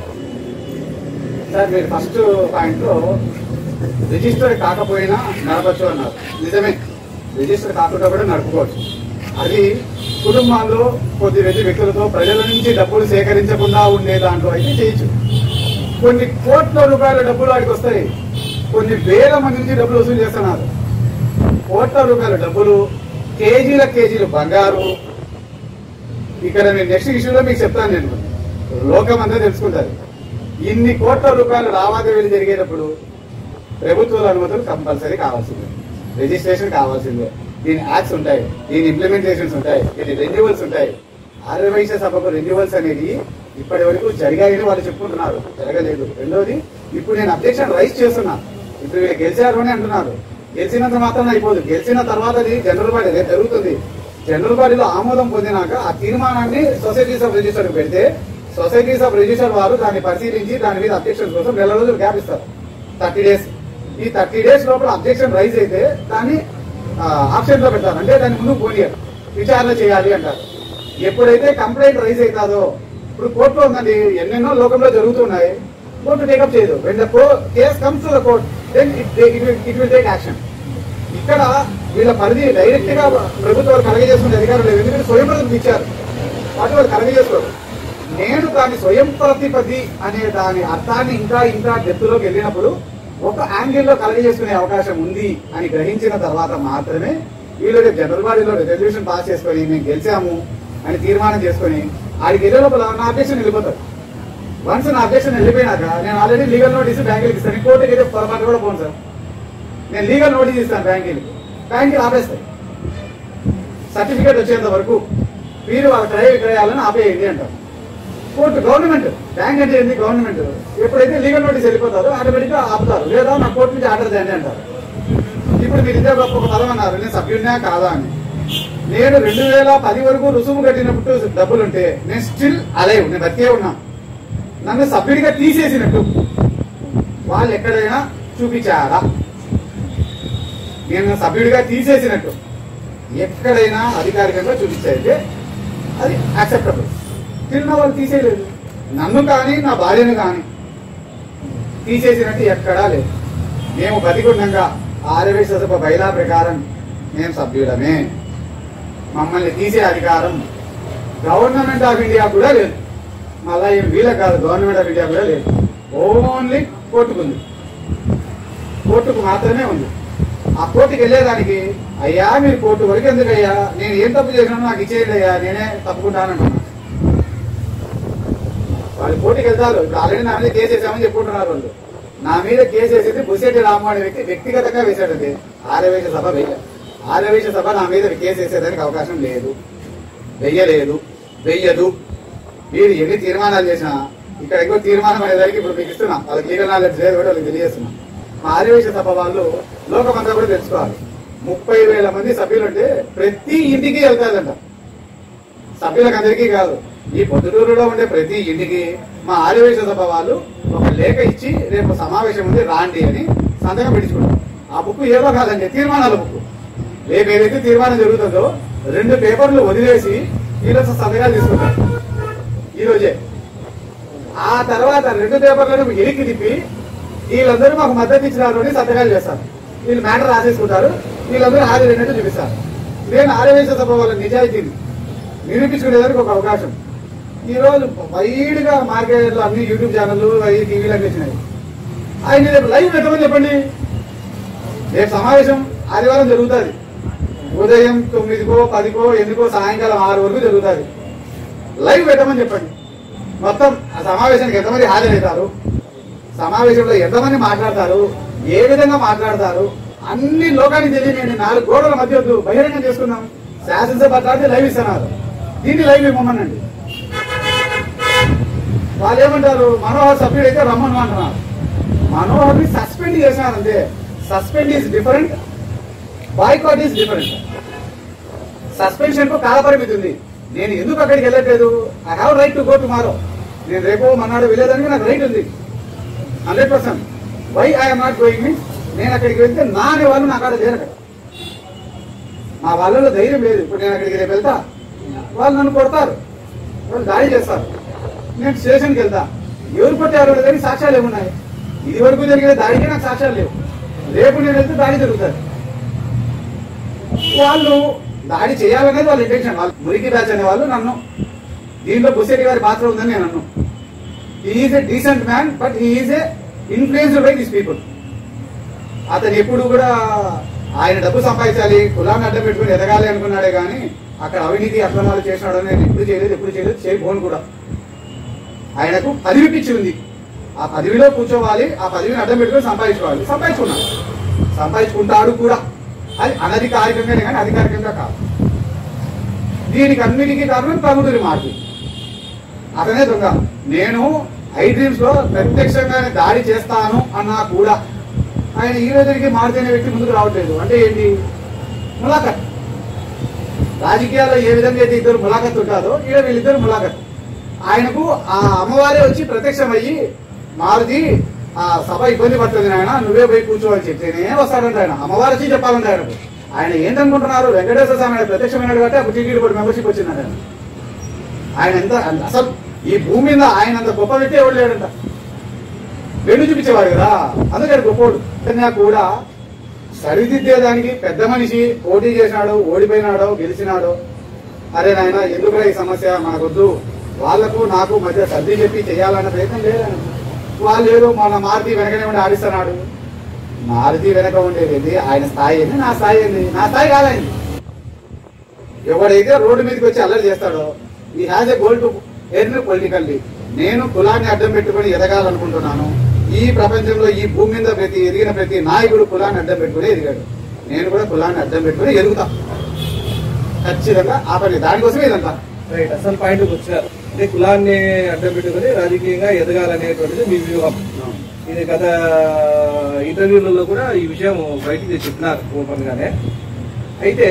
సార్ మీరు ఫస్ట్ పాయింట్ లో రిజిస్టర్ కాకపోయినా నడపచ్చు అన్నారు నిజమే రిజిస్టర్ కాకుండా కూడా నడుపుకోవచ్చు అది కుటుంబాల్లో కొద్ది రెడ్డి వ్యక్తులతో ప్రజల నుంచి డబ్బులు సేకరించకుండా ఉండే దాంట్లో అయితే చేయొచ్చు కొన్ని కోట్ల రూపాయల డబ్బులు వాడికి వస్తాయి కొన్ని వేల మంది నుంచి డబ్బులు వసూలు చేస్తున్నారు కోట్ల రూపాయల డబ్బులు కేజీల కేజీలు బంగారు ఇక్కడ నేను నెక్స్ట్ ఇష్యూలో మీకు చెప్తాను నేను లోకం అంతా తెలుసుకుంటారు ఇన్ని కోట్ల రూపాయల లావాదేవీలు జరిగేటప్పుడు ప్రభుత్వాల అనుమతులు కంపల్సరీ కావాల్సిందే రిజిస్ట్రేషన్ కావాల్సిందే దీని యాక్ట్స్ ఉంటాయి దీని ఇంప్లిమెంటేషన్స్ ఉంటాయి దీని రెన్యువల్స్ ఉంటాయి ఆర్యవైశ్య సభకు రెన్యువల్స్ అనేది ఇప్పటి వరకు జరిగాయని వాళ్ళు చెప్పుకుంటున్నారు జరగలేదు రెండోది ఇప్పుడు నేను అబ్జెక్షన్ రైజ్ చేస్తున్నా ఇప్పుడు వీళ్ళు గెలిచారు అని అంటున్నారు గెలిచినంత మాత్రం అయిపోదు గెలిచిన తర్వాత అది జనరల్ బాడీ రేపు జరుగుతుంది జనరల్ బాడీలో ఆమోదం పొందినాక ఆ తీర్మానాన్ని సొసైటీస్ ఆఫ్ రిజిస్టర్ పెడితే సొసైటీస్ ఆఫ్ రిజిస్టర్ వారు దాన్ని పరిశీలించి దాని మీద అబ్జెక్షన్ కోసం నెల రోజులు గ్యాప్ ఇస్తారు థర్టీ డేస్ ఈ థర్టీ డేస్ లోపల అబ్జెక్షన్ రైజ్ అయితే దాన్ని ఆప్షన్ లో పెడతారు అంటే దాని ముందు పోనీయర్ విచారణ చేయాలి అంటారు ఎప్పుడైతే కంప్లైంట్ రైజ్ అవుతాదో ఇప్పుడు కోర్టులో ఉందండి ఎన్నెన్నో లోకంలో జరుగుతున్నాయి కోర్టు టేకప్ చేయదు when the case comes to the court then it will take action ఇక్కడ వీళ్ళ పరిధి డైరెక్ట్ గా ప్రభుత్వాలు కలగజేసుకునే అధికారం లేదు ఎందుకంటే స్వయం ప్రతిపత్తి ఇచ్చారు వాటి వాళ్ళు కలగజేసుకోరు నేను దాని స్వయం ప్రతిపది అనే దాని అర్థాన్ని ఇంకా ఇంకా డెప్త్లోకి వెళ్ళినప్పుడు ఒక యాంగిల్లో కలగజేసుకునే అవకాశం ఉంది అని గ్రహించిన తర్వాత మాత్రమే వీళ్ళు రేపు జనరల్ బాడీలో రెజల్యూషన్ పాస్ చేసుకొని మేము గెలిచాము అని తీర్మానం చేసుకొని ఆడికి వెళ్ళే లోపల నా అధ్యక్షుని వెళ్ళిపోతారు వన్స్ నా అధ్యక్షుని వెళ్ళిపోయినాక నేను ఆల్రెడీ లీగల్ నోటీస్ బ్యాంకులకి ఇస్తాను కోర్టుకి అయితే పొరపాటు కూడా పోను సార్ నేను లీగల్ నోటీస్ ఇస్తాను బ్యాంకులకి బ్యాంకులు ఆపేస్తాయి సర్టిఫికేట్ వచ్చేంత వరకు మీరు వాళ్ళ క్రయ విక్రయాలను ఆపేయండి అంటారు కోర్టు గవర్నమెంట్ బ్యాంక్ అంటే ఏంది గవర్నమెంట్ ఎప్పుడైతే లీగల్ నోటీస్ వెళ్ళిపోతారో ఆటోమేటిక్ గా ఆపుతారు లేదా నా కోర్టు నుంచి ఆర్డర్ చేయండి అంటారు ఇప్పుడు మీరు ఇదే గొప్ప ఒక పదం అన్నారు నేను సభ్యుడినా కాదా అని నేను రెండు వేల పది వరకు రుసుము కట్టినప్పుడు డబ్బులుంటే నేను స్టిల్ అలైవ్ నేను బతికే ఉన్నా నన్ను సభ్యుడిగా తీసేసినట్టు వాళ్ళు ఎక్కడైనా చూపించారా నేను సభ్యుడిగా తీసేసినట్టు ఎక్కడైనా అధికారికంగా చూపించైతే అది యాక్సెప్టబుల్ తిన్న వాళ్ళు తీసేయలేదు నన్ను కానీ నా భార్యను కానీ తీసేసినట్టు ఎక్కడా లేదు మేము బతికుండగా ఆర్యవేశ సభ బైలా ప్రకారం మేము సభ్యుడమే మమ్మల్ని తీసే అధికారం గవర్నమెంట్ ఆఫ్ ఇండియా కూడా లేదు మళ్ళా ఏం వీళ్ళ కాదు గవర్నమెంట్ ఆఫ్ ఇండియా కూడా లేదు ఓన్లీ కోర్టుకుంది కోర్టుకు మాత్రమే ఉంది ఆ కోర్టుకి వెళ్ళేదానికి అయ్యా మీరు కోర్టు వరకు ఎందుకు అయ్యా నేను ఏం తప్పు చేసినా నాకు ఇచ్చేయండి అయ్యా నేనే తప్పుకుంటానంటున్నా వాళ్ళు కోర్టుకి వెళ్తారు ఇప్పుడు ఆల్రెడీ నా మీద కేసు వేసామని చెప్పుకుంటున్నారు వాళ్ళు నా మీద కేసు వేసేది బుసెట్టి రామ్మోహన్ అనే వ్యక్తి వ్యక్తిగతంగా వేశాడు అది ఆర్యవేశ సభ వెయ్య ఆర్యవేశ సభ నా మీద కేసు వేసేదానికి అవకాశం లేదు వెయ్యలేదు వెయ్యదు మీరు ఎన్ని తీర్మానాలు చేసినా ఇక్కడ ఎక్కువ తీర్మానం అనేదానికి ఇప్పుడు మీకు ఇస్తున్నా వాళ్ళకి లీగల్ నాలెడ్జ్ లేదు కూడా వాళ్ళకి తెలియజేస్తున్నా మా ఆర్యవేశ సభ వాళ్ళు లోకమంతా కూడా తెలుసుకోవాలి ముప్పై వేల మంది సభ్యులు ఉంటే ప్రతి ఇంటికి వెళ్తాదంట సభ్యులకు అందరికీ కాదు ఈ పొద్దుటూరులో ఉండే ప్రతి ఇంటికి మా ఆదివేశ సభ వాళ్ళు ఒక లేఖ ఇచ్చి రేపు సమావేశం ఉంది రాండి అని సంతకం పెట్టించుకుంటారు ఆ బుక్ ఏదో కాదండి తీర్మానాల బుక్ రేపు ఏదైతే తీర్మానం జరుగుతుందో రెండు పేపర్లు వదిలేసి ఈరోజు సంతకాలు తీసుకుంటారు ఈ రోజే ఆ తర్వాత రెండు పేపర్లను ఎలికి తిప్పి వీళ్ళందరూ మాకు మద్దతు ఇచ్చినారు అని సంతకాలు చేస్తారు వీళ్ళు మ్యాటర్ రాసేసుకుంటారు వీళ్ళందరూ హాజరైనట్టు చూపిస్తారు నేను ఆర్యవేశ సభ వాళ్ళ నిజాయితీని నిరూపించుకునేదానికి ఒక అవకాశం ఈ రోజు వైడ్ గా మార్కెట్ లో అన్ని యూట్యూబ్ ఛానల్ అవి టీవీలు అన్ని వచ్చినాయి ఆయన రేపు లైవ్ పెట్టమని చెప్పండి రేపు సమావేశం ఆదివారం జరుగుతుంది ఉదయం తొమ్మిదికో పదికో ఎందుకో సాయంకాలం ఆరు వరకు జరుగుతుంది లైవ్ పెట్టమని చెప్పండి మొత్తం ఆ సమావేశానికి ఎంతమంది హాజరవుతారు సమావేశంలో ఎంతమంది మాట్లాడతారు ఏ విధంగా మాట్లాడతారు అన్ని లోకానికి తెలియనియండి నాలుగు గోడల మధ్య వద్దు బహిరంగం చేసుకుందాం శాసనసభ మాట్లాడితే లైవ్ ఇస్తున్నారు దీన్ని లైవ్ ఇవ్వమనండి వాళ్ళు ఏమంటారు మనోహర్ సభ్యుడు అయితే రమ్మను అంటున్నారు మనోహర్ ని సస్పెండ్ చేసినారు అంతే suspend is different boycott is different suspension కు కాలపరిమితి ఉంది నేను ఎందుకు అక్కడికి వెళ్ళట్లేదు I have right to go tomorrow నేను రేపు మన్నాడు వెళ్ళేదానికి నాకు రైట్ ఉంది hundred percent why I'm not going means నేను అక్కడికి వెళ్తే నా అనే వాళ్ళు నా కాడ లేరు అక్కడ మా వాళ్ళలో ధైర్యం లేదు ఇప్పుడు నేను అక్కడికి రేపు వెళ్తా వాళ్ళు నన్ను కొడతారు వాళ్ళు దాడి చేస్తారు నేను స్టేషన్కి వెళ్తా ఎవరు కొట్టారు అనేది సాక్ష్యాలు ఏమున్నాయి ఇది వరకు జరిగిన దాడికి నాకు సాక్ష్యాలు లేవు రేపు నేను వెళ్తే దాడి జరుగుతుంది వాళ్ళు దాడి చేయాలనేది వాళ్ళ ఇంటెన్షన్ వాళ్ళు మురికి బ్యాచ్ అనే వాళ్ళు నన్ను దీంట్లో బుసెట్టి గారి పాత్ర ఉందని నేను అన్ను is a decent man but is a influenced by these people అతను ఎప్పుడు కూడా ఆయన డబ్బు సంపాదించాలి కులాన్ని అడ్డం పెట్టుకుని ఎదగాలి అనుకున్నాడే కానీ అక్కడ అవినీతి అక్రమాలు చేసినాడు అని నేను ఎప్పుడు చేయలేదు ఎప్పుడు చేయలేదు చేయబోను కూడా ఆయనకు పదవి పిచ్చి ఉంది ఆ పదవిలో కూర్చోవాలి ఆ పదవిని అడ్డం పెట్టుకుని సంపాదించుకోవాలి సంపాదించుకున్నాడు సంపాదించుకుంటాడు కూడా అది అనధికారికంగానే కానీ అధికారికంగా కాదు దీనికి అన్నిటికీ కారణం తగుదురి మార్పు అతనే దొంగ నేను ఐ డ్రీమ్స్ లో ప్రత్యక్షంగానే దాడి చేస్తాను అన్నా కూడా ఆయన ఈ రోజుకి మారుతి అనే వ్యక్తి ముందుకు రావట్లేదు అంటే ఏంటి ములాఖత్ రాజకీయాల్లో ఏ విధంగా అయితే ఇద్దరు ములాఖత్ ఉంటుందో ఈడ వీళ్ళిద్దరు ములాఖత్ ఆయనకు ఆ అమ్మవారే వచ్చి ప్రత్యక్షమయ్యి మారుతి ఆ సభ ఇబ్బంది పడుతుంది నాయన నువ్వే పోయి కూర్చో అని చెప్తేనే వస్తాడంట ఆయన అమ్మవారు వచ్చి చెప్పాలంట ఆయనకు ఆయన ఏంటనుకుంటున్నారు వెంకటేశ్వర స్వామి ఆయన ప్రత్యక్షమైనాడు కాబట్టి అప్పుడు టీటీడీ బోర్డు మెంబర్షిప్ వచ్చిందంట ఆయన. ఆయన ఎంత అసలు ఈ భూమి మీద ఆయన అంత గొప్ప వ్యక్తి ఎవరు లేడంట వెన్ను చూపించేవాడు కదా అందుకని గొప్పోడు కన్నా కూడా సరిదిద్దేదానికి పెద్ద మనిషి పోటీ చేసినాడు ఓడిపోయినాడో గెలిచినాడో అరే నాయన ఎందుకురా ఈ సమస్య మనకొద్దు వాళ్ళకు నాకు మధ్య సర్ది చెప్పి చేయాలన్న ప్రయత్నం లేదని వాళ్ళు ఏదో మన మారుతి వెనకనే ఉండి ఆడిస్తున్నాడు మారుతి వెనక ఉండేది ఆయన స్థాయి ఏంది నా స్థాయి ఏంది నా స్థాయి కాదండి ఎవడైతే రోడ్డు మీదకి వచ్చి అల్లరి చేస్తాడో ఈ has a goal to earn politically నేను కులాన్ని అడ్డం పెట్టుకొని ఎదగాలనుకుంటున్నాను ఈ ప్రపంచంలో ఈ భూమి మీద ప్రతి ఎదిగిన ప్రతి నాయకుడు కులాన్ని అడ్డం పెట్టుకుని ఎదిగాడు నేను కూడా కులాన్ని అడ్డం పెట్టుకుని ఎదుగుతా ఖచ్చితంగా ఆ పని దానికోసమే ఇదంతా రైట్ అసలు పాయింట్కి వచ్చారు అంటే కులాన్ని అడ్డం పెట్టుకుని రాజకీయంగా ఎదగాలనేటువంటిది మీ వ్యూహం ఇది గత ఇంటర్వ్యూలలో కూడా ఈ విషయం బయటికి చెప్పినారు ఓపెన్ గానే అయితే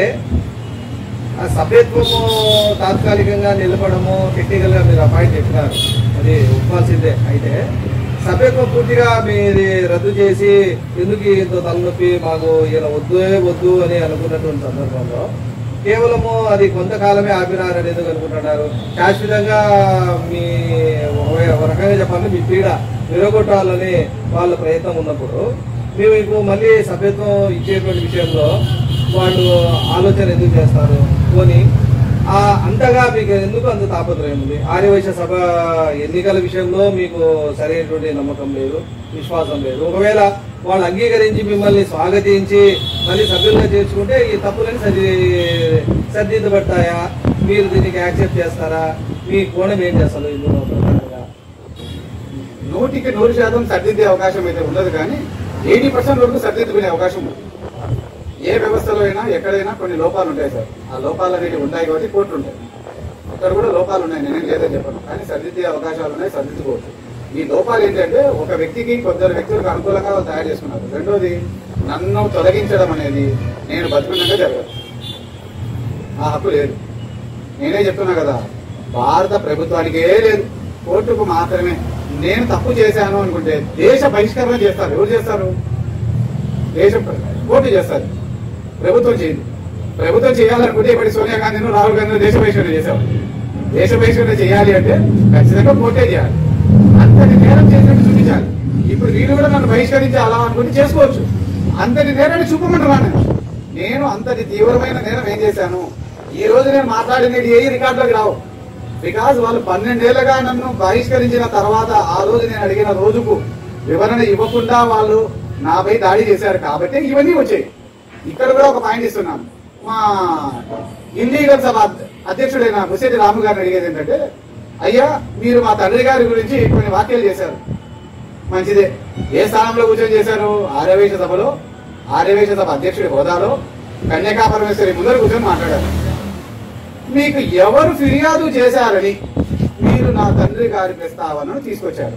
ఆ సభ్యత్వము తాత్కాలికంగా నిలబడము టెక్నికల్ గా మీరు ఆ పాయింట్ చెప్పినారు అది ఒప్పాల్సిందే అయితే సభ్యత్వం పూర్తిగా మీది రద్దు చేసి ఎందుకు ఇంత తలనొప్పి మాకు ఈయన వద్దు వద్దు అని అనుకున్నటువంటి సందర్భంలో కేవలము అది కొంతకాలమే ఆపినారని ఎందుకు అనుకుంటున్నారు శాశ్వతంగా మీ ఒక- ఒక రకంగా చెప్పాలంటే మీ పీడ విరగొట్టాలని వాళ్ళ ప్రయత్నం ఉన్నప్పుడు మేము ఇప్పుడు మళ్ళీ సభ్యత్వం ఇచ్చేటువంటి విషయంలో వాళ్ళు ఆలోచన ఎందుకు చేస్తారు పోనీ ఆ అంతగా మీకు ఎందుకు అంత తాపత్రయం ఉంది ఆర్యవైశ్య సభ ఎన్నికల విషయంలో మీకు సరైనటువంటి నమ్మకం లేదు విశ్వాసం లేదు ఒకవేళ వాళ్ళు అంగీకరించి మిమ్మల్ని స్వాగతించి మళ్ళీ సభ్యులుగా చేర్చుకుంటే ఈ తప్పులని సరి సరిదిద్దబడతాయా మీరు దీనికి యాక్సెప్ట్ చేస్తారా మీ కోణం ఏంటి అసలు ఇందులో ప్రధానంగా నూటికి నూరు శాతం సర్దిద్దే అవకాశం అయితే ఉండదు కానీ ఎయిటీ పర్సెంట్ వరకు సర్దిద్దుకునే అవకాశం ఉంది ఏ వ్యవస్థలో అయినా ఎక్కడైనా కొన్ని లోపాలు ఉంటాయి సార్ ఆ లోపాలు అనేవి ఉంటాయి కాబట్టి కోర్టులు ఉంటాయి అక్కడ కూడా లోపాలు ఉన్నాయి నేనేం లేదని చెప్పను కానీ సర్దిద్దే అవకాశాలు ఉన్నాయి సర్దిద్దుకోవచ్చు ఈ లోపాలు ఏంటంటే ఒక వ్యక్తికి కొందరు వ్యక్తులకు అనుకూలంగా వాళ్ళు తయారు చేసుకున్నారు రెండోది నన్ను తొలగించడం అనేది నేను బతుకున్నాగా జరగదు ఆ హక్కు లేదు నేనే చెప్తున్నా కదా భారత ప్రభుత్వానికే లేదు కోర్టుకు మాత్రమే నేను తప్పు చేశాను అనుకుంటే దేశ బహిష్కరణ చేస్తారు ఎవరు చేస్తారు దేశం కోర్టు చేస్తారు ప్రభుత్వం చేయదు ప్రభుత్వం చేయాలనుకుంటే ఇప్పటి సోనియా గాంధీను రాహుల్ గాంధీ దేశ బహిష్కరణ చేశారు దేశ బహిష్కరణ చేయాలి అంటే ఖచ్చితంగా కోర్టే చేయాలి అంతటి నేరం చేసినట్టు చూపించాలి ఇప్పుడు వీళ్ళు కూడా నన్ను బహిష్కరించాలా అనుకుంటే చేసుకోవచ్చు అంతటి నేరాన్ని చూపమంటున్నాను నేను. నేను అంతటి తీవ్రమైన నేరం ఏం చేశాను ఈ రోజు నేను మాట్లాడినది ఏ రికార్డులోకి రావు బికాజ్ వాళ్ళు పన్నెండేళ్లుగా నన్ను బహిష్కరించిన తర్వాత ఆ రోజు నేను అడిగిన రోజుకు వివరణ ఇవ్వకుండా వాళ్ళు నాపై దాడి చేశారు కాబట్టి ఇవన్నీ వచ్చాయి ఇక్కడ కూడా ఒక పాయింట్ ఇస్తున్నాను మా ఇల్లీగల్ సభ అధ్యక్షుడైన ముసేటి రాము గారిని అడిగేది ఏంటంటే అయ్యా మీరు మా తండ్రి గారి గురించి కొన్ని వ్యాఖ్యలు చేశారు మంచిదే ఏ స్థానంలో కూర్చొని చేశారు ఆర్యవేశ సభలో ఆర్యవేశ సభ అధ్యక్షుడి హోదాలో కన్యకా పరమేశ్వరి ముందర కూర్చొని మాట్లాడారు మీకు ఎవరు ఫిర్యాదు చేశారని మీరు నా తండ్రి గారి ప్రస్తావనను తీసుకొచ్చారు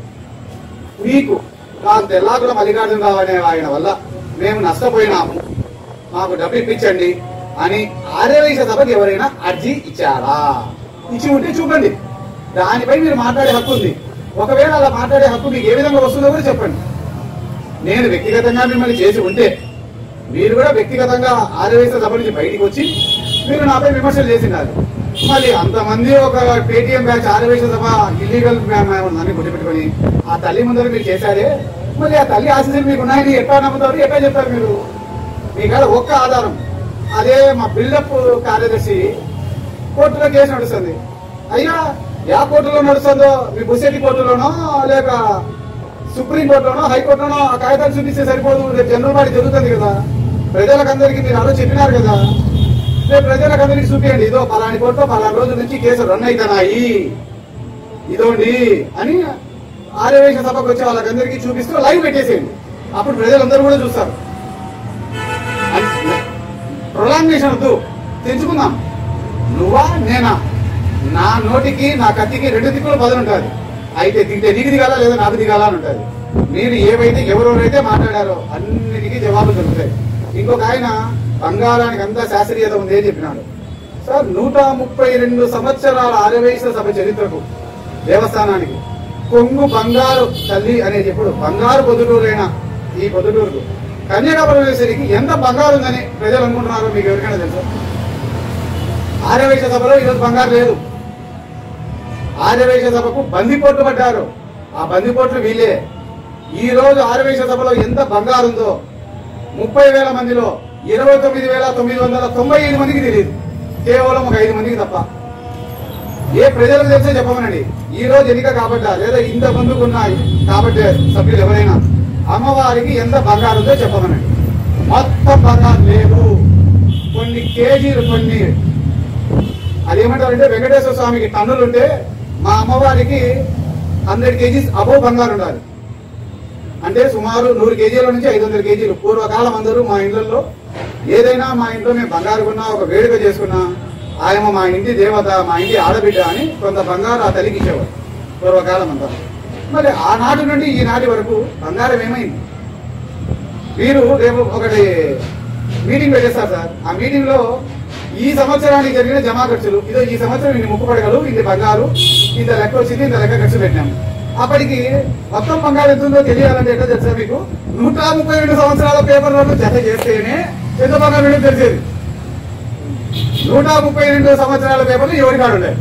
మీకు నాకు తెల్లాకుల మల్లికార్జునరావు అనే ఆయన వల్ల మేము నష్టపోయినాము మాకు డబ్బు ఇప్పించండి అని ఆర్యవైశ్య సభకి ఎవరైనా అర్జీ ఇచ్చారా ఇచ్చి ఉంటే చూపండి దానిపై మీరు మాట్లాడే హక్కు ఉంది ఒకవేళ అలా మాట్లాడే హక్కు మీకు ఏ విధంగా వస్తుందో కూడా చెప్పండి నేను వ్యక్తిగతంగా మిమ్మల్ని చేసి ఉంటే మీరు కూడా వ్యక్తిగతంగా ఆర్యవైశ్య సభ నుంచి బయటికి వచ్చి మీరు నాపై విమర్శలు చేసినారు మళ్ళీ అంతమంది ఒక పేటిఎం బ్యాచ్ ఆర్యవైశ్య సభ ఇల్లీగల్ అని గుర్తుపెట్టుకొని ఆ తల్లి ముందర మీరు చేశారే మళ్ళీ ఆ తల్లి ఆశీస్సులు మీకు ఉన్నాయని ఎట్లా నమ్ముతారు ఎట్లా చెప్తారు మీరు మీ కాడ ఒక్క ఆధారం అదే మా బిల్డప్ కార్యదర్శి కోర్టులో కేసు నడుస్తుంది అయ్యా యా కోర్టులో నడుస్తుందో మీ బుసెట్టి కోర్టులోనో లేక సుప్రీం కోర్టులోనో హైకోర్టులోనో ఆ కాగితాలు చూపిస్తే సరిపోదు రేపు జనరల్ బాడీ జరుగుతుంది కదా ప్రజలకందరికీ మీరు ఆలో చెప్పినారు కదా రేపు ప్రజలకందరికీ చూపించండి ఇదో పలాని కోర్టులో పలాని రోజు నుంచి కేసు రన్ అవుతున్నాయి ఇదోండి అని ఆర్యవేశ సభకు వచ్చే వాళ్ళకందరికీ చూపిస్తూ లైవ్ పెట్టేసేయండి అప్పుడు ప్రజలందరూ కూడా చూస్తారు ప్రొలాంగేషన్ వద్దు తెంచుకుందాం నువ్వా నేనా నా నోటికి నా కత్తికి రెండు దిక్కులు పదవి ఉంటుంది అయితే దిగితే నీకు దిగాలా లేదా నాకు దిగాలా అని ఉంటుంది మీరు ఏవైతే ఎవరెవరైతే మాట్లాడారో అన్నిటికీ జవాబులు దొరుకుతాయి ఇంకొక ఆయన బంగారానికి అంతా శాస్త్రీయత ఉంది అని చెప్పినాడు సార్ నూట ముప్పై రెండు సంవత్సరాల ఆరవేశ సభ చరిత్రకు దేవస్థానానికి కొంగు బంగారు తల్లి అనేది ఇప్పుడు బంగారు పొద్దుటూరైన ఈ పొద్దుటూరుకు కన్యాక పరమేశ్వరికి ఎంత బంగారు ఉందని ప్రజలు అనుకుంటున్నారో మీకు ఎవరికైనా తెలుసా ఆర్యవేశ సభలో ఈరోజు బంగారు లేదు ఆర్యవేశ సభకు బందిపోట్లు పడ్డారు ఆ బందిపోట్లు వీలే ఈ రోజు ఆర్యవేశ సభలో ఎంత బంగారు ఉందో ముప్పై వేల మందిలో ఇరవై తొమ్మిది వేల తొమ్మిది వందల తొంభై ఐదు మందికి తెలియదు కేవలం ఒక ఐదు మందికి తప్ప ఏ ప్రజలకు తెలిసే చెప్పమనండి ఈ రోజు ఎన్నిక కాబట్టా లేదా ఇంత ముందుకు ఉన్నాయి కాబట్టి సభ్యులు ఎవరైనా అమ్మవారికి ఎంత బంగారు ఉందో చెప్పమనండి మొత్తం బంగారు లేవు కొన్ని కేజీలు కొన్ని అదేమంటారంటే వెంకటేశ్వర స్వామికి టన్నులు ఉంటే మా అమ్మవారికి హండ్రెడ్ కేజీస్ అబోవ్ బంగారు ఉండాలి అంటే సుమారు నూరు కేజీల నుంచి ఐదు వందల కేజీలు పూర్వకాలం అందరూ మా ఇళ్లలో ఏదైనా మా ఇంట్లో మేము బంగారు కొన్నా ఒక వేడుక చేసుకున్నా ఆయమ మా ఇంటి దేవత మా ఇంటి ఆడబిడ్డ అని కొంత బంగారు ఆ తల్లికి ఇచ్చేవారు పూర్వకాలం అంతా మరి ఆనాటి నుండి ఈనాటి వరకు బంగారం ఏమైంది వీరు రేపు ఒకటి మీటింగ్ పెట్టేస్తారు సార్ ఆ మీటింగ్ లో ఈ సంవత్సరానికి జరిగిన జమా ఖర్చులు ఇదో ఈ సంవత్సరం ఇన్ని ముక్కు పడగలు ఇన్ని బంగారు ఇంత లెక్క వచ్చింది ఇంత లెక్క ఖర్చు పెట్టాము అప్పటికి మొత్తం బంగారు ఎంత ఉందో తెలియాలంటే ఎట్లా తెలుసా మీకు నూట ముప్పై రెండు సంవత్సరాల పేపర్లను జత చేస్తేనే ఎంత బంగారు ఉందో తెలిసేది నూట ముప్పై రెండు సంవత్సరాల పేపర్లు ఎవరి కాడు ఉండే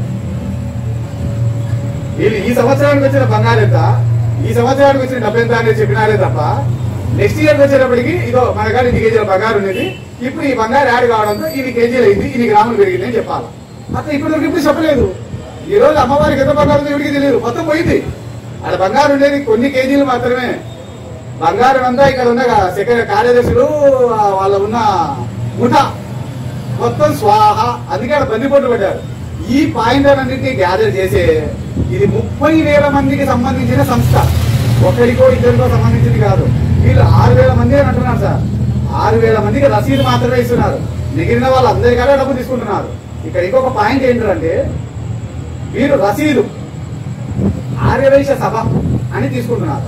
వీళ్ళు ఈ సంవత్సరానికి వచ్చిన బంగారు ఎంత ఈ సంవత్సరానికి వచ్చిన డబ్బు ఎంత అనేది చెప్పినారే తప్ప నెక్స్ట్ ఇయర్ వచ్చేటప్పటికి ఇదో మన కాడ ఇన్ని కేజీల బంగారు ఉండేది ఇప్పుడు ఈ బంగారు యాడ్ కావడంతో ఇన్ని కేజీలు అయింది ఇన్ని గ్రాములు పెరిగింది అని చెప్పాలి అట్లా ఇప్పుడు ఇప్పుడు చెప్పలేదు ఈ రోజు అమ్మవారికి ఎంత బంగారు ఉందో ఎవరికి తెలియదు మొత్తం పోయింది అక్కడ బంగారు ఉండేది కొన్ని కేజీలు మాత్రమే బంగారం అంతా ఇక్కడ ఉన్న సెక్రటరీ కార్యదర్శులు ఆ వాళ్ళ ఉన్న ముఠా మొత్తం స్వాహ అందుకే అక్కడ బందిపోట్లు పెట్టారు ఈ పాయింట్ అన్నింటినీ గ్యాదర్ చేసే ఇది ముప్పై వేల మందికి సంబంధించిన సంస్థ ఒకరికో ఇద్దరికో సంబంధించింది కాదు వీళ్ళు ఆరు వేల మంది అని అంటున్నారు సార్ ఆరు వేల మందికి రసీదు మాత్రమే ఇస్తున్నారు మిగిలిన వాళ్ళందరి కాడ డబ్బు తీసుకుంటున్నారు ఇక్కడ ఇంకొక పాయింట్ ఏంటంటే వీరు రసీదు ఆర్యవైశ్య సభ అని తీసుకుంటున్నారు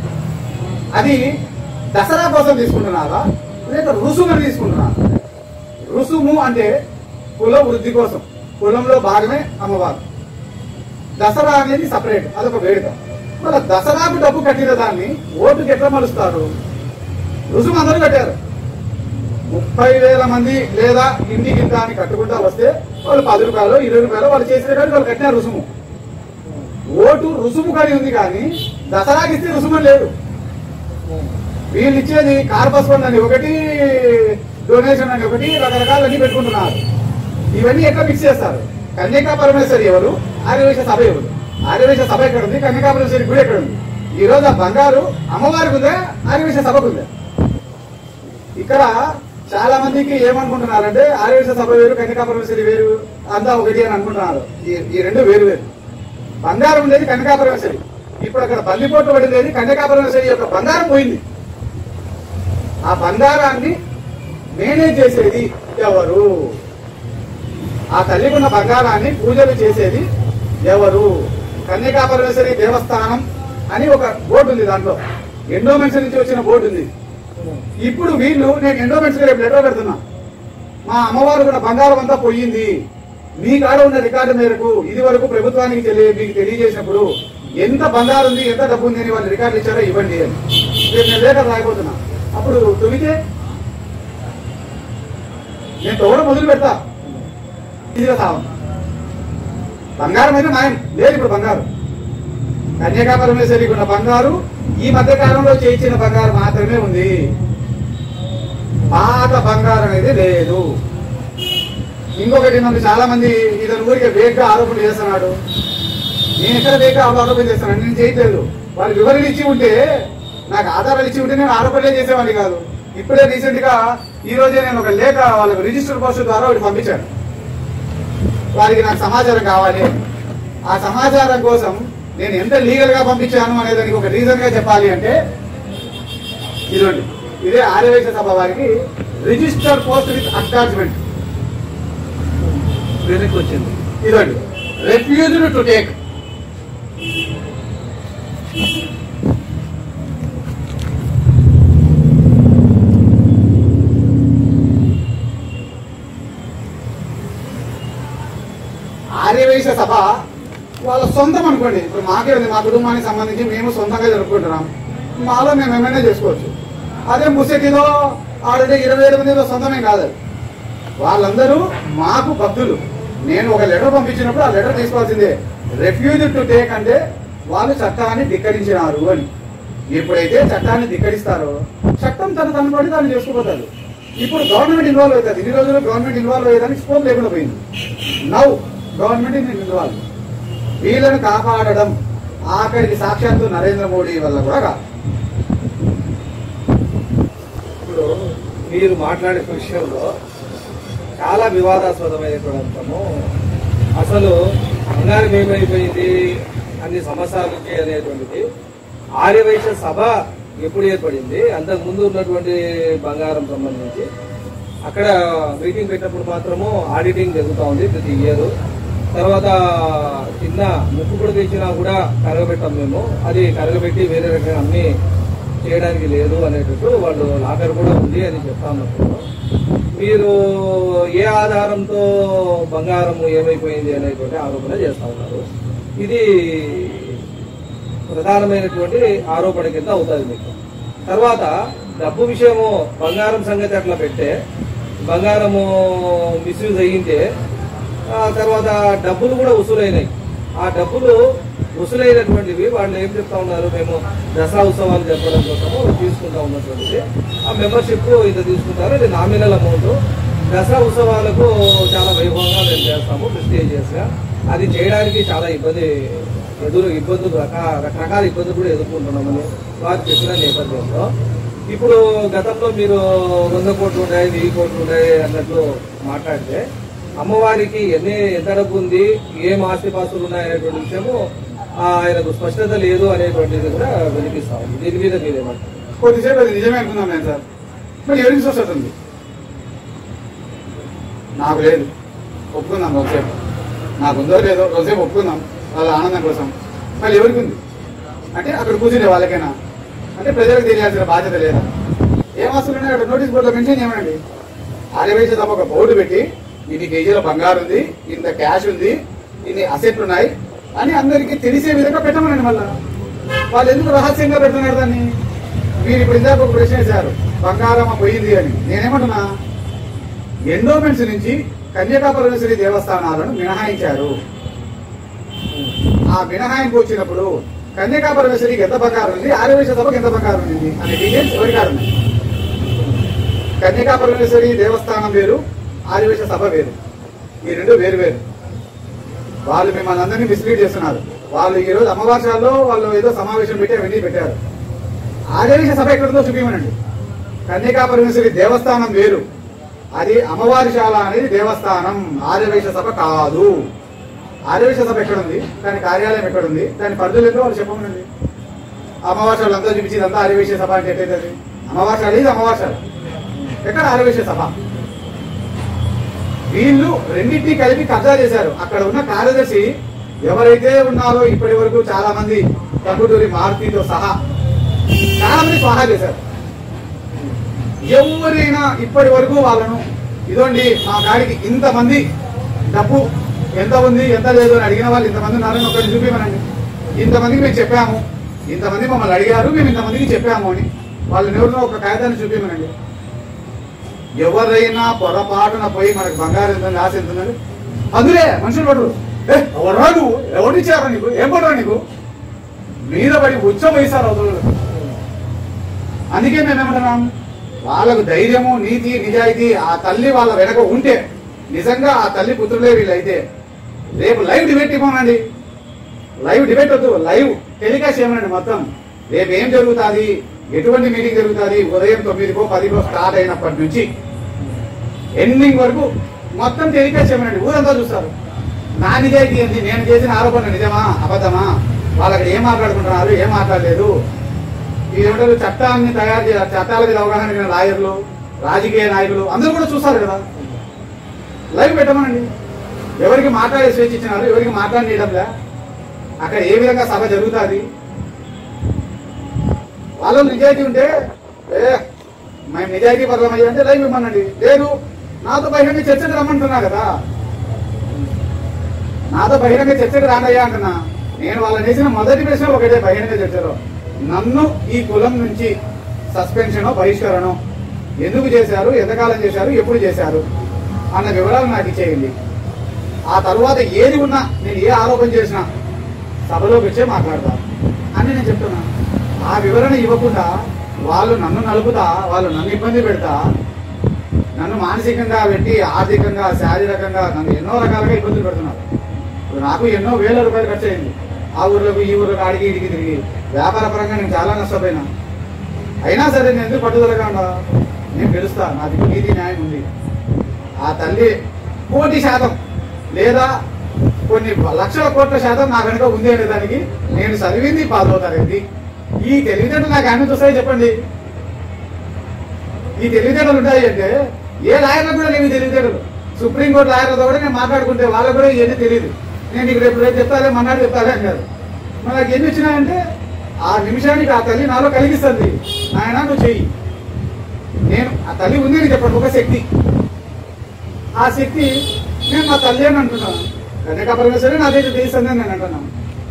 అది దసరా కోసం తీసుకుంటున్నారా లేక రుసుమని తీసుకుంటున్నారా రుసుము అంటే కుల వృద్ధి కోసం కులంలో భాగమే అమ్మవారు దసరా అనేది సపరేట్ అదొక వేడుక మన దసరాకు డబ్బు కట్టిన దాన్ని ఓటుకి ఎట్లా మలుస్తారు రుసుము అందరూ కట్టారు ముప్పై వేల మంది లేదా ఇంటికి ఇంత అని కట్టుకుంటా వస్తే వాళ్ళు పది రూపాయలు ఇరవై రూపాయలు వాళ్ళు చేసిన కానీ వాళ్ళు కట్టిన రుసుము ఓటు రుసుము కానీ ఉంది కానీ దసరాకి ఇస్తే రుసుము అని లేదు వీళ్ళు ఇచ్చేది కార్పస్ ఫండ్ అని ఒకటి డొనేషన్ అని ఒకటి రకరకాలు అన్ని పెట్టుకుంటున్నారు ఇవన్నీ ఎట్లా మిక్స్ చేస్తారు కన్యకా పరమేశ్వరి ఎవరు ఆర్యవేశ సభ ఎవరు ఆర్యవేశ సభ ఎక్కడ ఉంది కన్యకా పరమేశ్వరి గుడి ఎక్కడ ఉంది ఈ రోజు ఆ బంగారు అమ్మవారికి ఉందా ఆర్యవేశ సభకు ఉందా ఇక్కడ చాలా మందికి ఏమనుకుంటున్నారంటే ఆర్యవేశ సభ వేరు కన్యకా పరమేశ్వరి వేరు అంతా ఒకటి అని అనుకుంటున్నారు ఈ- ఈ రెండు వేరు వేరు బంగారం ఉండేది కన్యకా పరమేశ్వరి ఇప్పుడు అక్కడ బందిపోట్లు పడింది కన్యకా పరమేశ్వరి యొక్క బంగారం పోయింది ఆ బంగారాన్ని మేనేజ్ చేసేది ఎవరు ఆ తల్లికి ఉన్న బంగారాన్ని పూజలు చేసేది ఎవరు కన్యకా పరమేశ్వరి దేవస్థానం అని ఒక బోర్డు ఉంది దాంట్లో ఎండోమెంట్స్ నుంచి వచ్చిన బోర్డు ఉంది ఇప్పుడు వీళ్ళు నేను ఎండోమెంట్స్ రేపు లెటర్ పెడుతున్నా మా అమ్మవారు కూడా బంగారం అంతా పోయింది మీ కాడ ఉన్న రికార్డు మేరకు ఇది వరకు ప్రభుత్వానికి తెలియ మీకు తెలియజేసినప్పుడు ఎంత బంగారం ఉంది ఎంత డబ్బు ఉంది అని వాళ్ళు రికార్డులు ఇచ్చారో ఇవ్వండి అని రేపు నేను లేఖ రాయబోతున్నా అప్పుడు తొలితే నేను తోడ మొదలు పెడతా ఇదిగా సావం బంగారం అయితే మాయం లేదు ఇప్పుడు బంగారు కన్యకా పరమేశ్వరికి ఉన్న బంగారు ఈ మధ్య కాలంలో చేయించిన బంగారు మాత్రమే ఉంది పాత బంగారం అనేది లేదు ఇంకొకటి నన్ను చాలా మంది ఇతను ఊరికి వేగ్గా ఆరోపణ చేస్తున్నాడు నేను ఎక్కడ వేగ్గా ఆరోపణ చేస్తున్నాను నేను చేయట్లేదు వాళ్ళు వివరణ ఇచ్చి ఉంటే నాకు ఆధారాలు ఇచ్చి ఉంటే నేను ఆరోపణలే చేసేవాడిని కాదు ఇప్పుడే రీసెంట్ గా ఈ రోజే నేను ఒక లేఖ వాళ్ళకి రిజిస్టర్ పోస్ట్ ద్వారా ఒకటి పంపించాను వారికి నాకు సమాచారం కావాలి ఆ సమాచారం కోసం నేను ఎంత లీగల్ గా పంపించాను అనే దానికి ఒక రీజన్ గా చెప్పాలి అంటే ఇదండి ఇదే ఆర్యవేశ సభ వారికి రిజిస్టర్ పోస్ట్ విత్ అటాచ్మెంట్ వెనక్కి వచ్చింది ఇదండి రెఫ్యూజ్డ్ టు టేక్ ఆర్యవైశ్య సభ వాళ్ళ సొంతం అనుకోండి ఇప్పుడు మాకే ఉంది మా కుటుంబానికి సంబంధించి మేము సొంతంగా జరుపుకుంటున్నాం మాలో మేము ఏమైనా చేసుకోవచ్చు అదే ముసెటిలో ఆల్రెడీ ఇరవై ఏడు మందిలో సొంతమే కాదు అది. వాళ్ళందరూ మాకు భక్తులు నేను ఒక లెటర్ పంపించినప్పుడు ఆ లెటర్ తీసుకోవాల్సిందే రెఫ్యూజ్ టు టేక్ అంటే వాళ్ళు చట్టాన్ని ధిక్కరించినారు అని ఎప్పుడైతే చట్టాన్ని ధిక్కరిస్తారో చట్టం తన తన పడి దాన్ని చేసుకుపోతారు ఇప్పుడు గవర్నమెంట్ ఇన్వాల్వ్ అవుతుంది ఇన్ని రోజులు గవర్నమెంట్ ఇన్వాల్వ్ అయ్యేదానికి స్కోప్ లేకుండా పోయింది నౌ గవర్నమెంట్ ఇన్వాల్వ్ వీళ్ళను కాపాడడం ఆఖరికి సాక్షాత్తు నరేంద్ర మోడీ వల్ల కూడా కాదు ఇప్పుడు మీరు మాట్లాడే విషయంలో చాలా వివాదాస్పదమైనటువంటి అంశము అసలు బంగారం ఏమైపోయింది అన్ని సమస్యలకి అనేటువంటిది ఆర్యవైశ్య సభ ఎప్పుడు ఏర్పడింది అంతకు ముందు ఉన్నటువంటి బంగారం సంబంధించి అక్కడ మీటింగ్ పెట్టినప్పుడు మాత్రము ఆడిటింగ్ జరుగుతూ ఉంది ప్రతి ఇయర్ తర్వాత చిన్న ముక్కు కూడా తెచ్చినా కూడా కరగబెట్టాం మేము అది కరగబెట్టి వేరే రకంగా అమ్మి చేయడానికి లేదు అనేటట్టు వాళ్ళు లాకర్ కూడా ఉంది అని చెప్తా ఉన్నారు మీరు ఏ ఆధారంతో బంగారం ఏమైపోయింది అనేటువంటి ఆరోపణ చేస్తా ఉన్నారు ఇది ప్రధానమైనటువంటి ఆరోపణ కింద అవుతుంది మీకు తర్వాత డబ్బు విషయము బంగారం సంగతి అట్లా పెట్టే బంగారము మిస్యూజ్ అయ్యింటే ఆ తర్వాత డబ్బులు కూడా వసూలైనాయి ఆ డబ్బులు వసూలైనటువంటివి వాళ్ళు ఏం చెప్తా ఉన్నారు మేము దసరా ఉత్సవాలు జరపడం కోసము తీసుకుంటా ఉన్నటువంటిది ఆ మెంబర్షిప్ ఇంత తీసుకుంటారు అది నామినల్ అమౌంట్ దసరా ఉత్సవాలకు చాలా వైభవంగా మేము చేస్తాము ప్రెస్టీజియస్గా అది చేయడానికి చాలా ఇబ్బంది ఎదురు ఇబ్బందులు రకా రకరకాల ఇబ్బందులు కూడా ఎదుర్కొంటున్నామని వారు చెప్పిన నేపథ్యంలో ఇప్పుడు గతంలో మీరు వంద కోట్లు ఉన్నాయి వెయ్యి కోట్లు ఉన్నాయి అన్నట్లు మాట్లాడితే అమ్మవారికి ఎన్ని ఎంత డబ్బు ఉంది ఏం ఆస్తిపాస్తులు ఉన్నాయనేటువంటి విషయము ఆ, ఆయనకు స్పష్టత లేదు అనేటువంటిది కూడా వినిపిస్తా ఉంది దీని మీద మీరేమంటారు కొద్దిసేపు అది నిజమే అనుకుందాం నేను సార్ మరి ఎవరికి స్వస్థత ఉంది నాకు లేదు ఒప్పుకుందాం కొంతసేపు నాకు ఉందో లేదో కొంతసేపు ఒప్పుకుందాం వాళ్ళ ఆనందం కోసం మళ్ళీ ఎవరికి ఉంది అంటే అక్కడ కూర్చునే వాళ్ళకైనా అంటే ప్రజలకు తెలియాల్సిన బాధ్యత లేదా ఏం ఆస్తులు ఉన్నాయి అక్కడ నోటీస్ బోర్డులో మెన్షన్ చేయమండి ఆర్యవైశ్య సభ ఒక బోర్డు పెట్టి ఇన్ని కేజీల బంగారు ఉంది ఇంత క్యాష్ ఉంది ఇన్ని అసెట్లు ఉన్నాయి అని అందరికీ తెలిసే విధంగా పెట్టమనండి మళ్ళా వాళ్ళు ఎందుకు రహస్యంగా పెడుతున్నారు దాన్ని మీరు ఇప్పుడు ఇందాక ఒక ప్రశ్న వేశారు బంగారం పోయింది అని నేనేమంటున్నా ఎండోమెంట్స్ నుంచి కన్యకా పరమేశ్వరి దేవస్థానాలను మినహాయించారు ఆ మినహాయింపు వచ్చినప్పుడు కన్యకా పరమేశ్వరికి ఎంత బంగారం ఉంది ఆర్యవేశ సభకు ఎంత బంగారం ఉంది అనే డీటెయిల్స్ ఎవరి కాదు కన్యకా పరమేశ్వరి దేవస్థానం వేరు ఆర్యవేశ సభ వేరు ఈ రెండు వేరు వేరు వాళ్ళు మిమ్మల్ని అందరినీ మిస్లీడ్ చేస్తున్నారు వాళ్ళు ఈ రోజు అమ్మవాసాల్లో వాళ్ళు ఏదో సమావేశం పెట్టి అవన్నీ పెట్టారు ఆర్యవేశ సభ ఎక్కడితో చూపించమనండి కన్యకా పరమేశ్వరి దేవస్థానం వేరు అది అమ్మవారిశాల అనేది దేవస్థానం ఆర్యవేశ సభ కాదు ఆర్యవేశ సభ ఎక్కడుంది దాని కార్యాలయం ఎక్కడుంది దాని పరిధులు ఏంటో వాళ్ళు చెప్పమనండి అమావాసాలు అంతా చూపించి ఇదంతా ఆర్యవేశ సభ అంటే ఎట్టయితే అది అమావాసాలు ఇది అమావాసాలు ఎక్కడ ఆర్యవేశ సభ వీళ్ళు రెండింటినీ కలిపి కబ్జా చేశారు అక్కడ ఉన్న కార్యదర్శి ఎవరైతే ఉన్నారో ఇప్పటి వరకు చాలా మంది కంగుటూరి మారుతితో సహా చాలా మంది స్వాహా చేశారు ఎవరైనా ఇప్పటి వరకు వాళ్ళను ఇదోండి మా కాడికి ఇంతమంది డబ్బు ఎంత ఉంది ఎంత లేదు అని అడిగిన వాళ్ళు ఇంతమంది ఉన్నారని ఒకటి చూపించమనండి ఇంతమందికి మేము చెప్పాము ఇంతమంది మమ్మల్ని అడిగారు మేము ఇంతమందికి చెప్పాము అని వాళ్ళని ఎవరినో ఒక కాగితాన్ని చూపించమనండి ఎవరైనా పొరపాటున పోయి మనకు బంగారం ఎంత ఉంది, ఆశ ఎంత ఉందని అందులే మనుషులు పడరు ఏ ఎవరా నువ్వు ఎవరిచ్చారా నీకు ఏం పడరా నీకు మీద పడి ఉచ్చం వేశారు అవతల అందుకే మేము ఏమంటున్నాం వాళ్ళకు ధైర్యము నీతి నిజాయితీ ఆ తల్లి వాళ్ళ వెనక ఉంటే నిజంగా ఆ తల్లి పుత్రులే వీళ్ళైతే రేపు లైవ్ డిబేట్ ఇవ్వమండి లైవ్ డిబేట్ వద్దు లైవ్ టెలికాస్ట్ చేయమనండి మొత్తం రేపు ఏం జరుగుతుంది ఎటువంటి మీటింగ్ జరుగుతుంది ఉదయం తొమ్మిదికో పదికో స్టార్ట్ అయినప్పటి నుంచి ఎండింగ్ వరకు మొత్తం టెలికాస్ట్ చేయమనండి ఊరంతా చూస్తారు నా నిజాయితీ ఏంది నేను చేసిన ఆరోపణ నిజమా అబద్ధమా వాళ్ళు అక్కడ ఏం మాట్లాడుకుంటున్నారు ఏం మాట్లాడలేదు ఈ ఏమంటారు చట్టాన్ని తయారు చేయాలి చట్టాల మీద అవగాహన కలిగిన లాయర్లు రాజకీయ నాయకులు అందరూ కూడా చూస్తారు కదా లైవ్ పెట్టమనండి ఎవరికి మాట్లాడే స్వేచ్ఛ ఇచ్చినారు ఎవరికి మాట్లాడనీయడంలే అక్కడ ఏ విధంగా సభ జరుగుతుంది వాళ్ళు నిజాయితీ ఉంటే ఏ మేము నిజాయితీ పరులం అయ్యంటే లైవ్ ఇవ్వమనండి లేదు నాతో బహిరంగ చర్చకు రమ్మంటున్నా కదా నాతో బహిరంగ చర్చకు రానయ్యా అంటున్నా నేను వాళ్ళని వేసిన మొదటి ప్రశ్న ఒకటే బహిరంగ చర్చలో నన్ను ఈ కులం నుంచి సస్పెన్షన్ బహిష్కరణం ఎందుకు చేశారు ఎంతకాలం చేశారు ఎప్పుడు చేశారు అన్న వివరాలు నాకు ఇచ్చేయండి ఆ తర్వాత ఏది ఉన్నా నేను ఏ ఆరోపణ చేసినా సభలోకి వచ్చే మాట్లాడతా అని నేను చెప్తున్నా ఆ వివరణ ఇవ్వకుండా వాళ్ళు నన్ను నలుపుతా వాళ్ళు నన్ను ఇబ్బంది పెడతా నన్ను మానసికంగా పెట్టి ఆర్థికంగా శారీరకంగా నన్ను ఎన్నో రకాలుగా ఇబ్బందులు పెడుతున్నారు ఇప్పుడు నాకు ఎన్నో వేల రూపాయలు ఖర్చు అయింది ఆ ఊర్లకు ఈ ఊర్లకు ఆడికి ఇడికి తిరిగి వ్యాపార పరంగా నేను చాలా నష్టపోయినా అయినా సరే నేను ఎందుకు పట్టుదలగా ఉన్నా నేను గెలుస్తా నాకు నీతి న్యాయం ఉంది ఆ తల్లి కోటి శాతం లేదా కొన్ని లక్షల కోట్ల శాతం నా వెనుక ఉంది అనే దానికి నేను చదివింది పదో తరగతి ఈ తెలివితేటలు నాకు అన్ని వస్తాయి చెప్పండి ఈ తెలివితేటలు ఉంటాయి అంటే ఏ లాయర్లకు కూడా లేవు ఈ తెలివితేటలు సుప్రీంకోర్టు లాయర్లతో కూడా నేను మాట్లాడుకుంటే వాళ్ళకు కూడా ఇవన్నీ తెలియదు నేను ఇక్కడ రేపు రేపు చెప్తాలే మన్నాడు చెప్తాలే అన్నారు మరి నాకు ఎన్ని వచ్చినాయంటే ఆ నిమిషానికి ఆ తల్లి నాలో కలిగిస్తుంది నాయన నువ్వు చెయ్యి నేను ఆ తల్లి ఉంది అని చెప్పండి ఒక శక్తి ఆ శక్తి నేను మా తల్లి అని అంటున్నాను కన్యకా పరమేశ్వరి నాకైతే తెలుస్తుంది అని నేను అంటున్నాను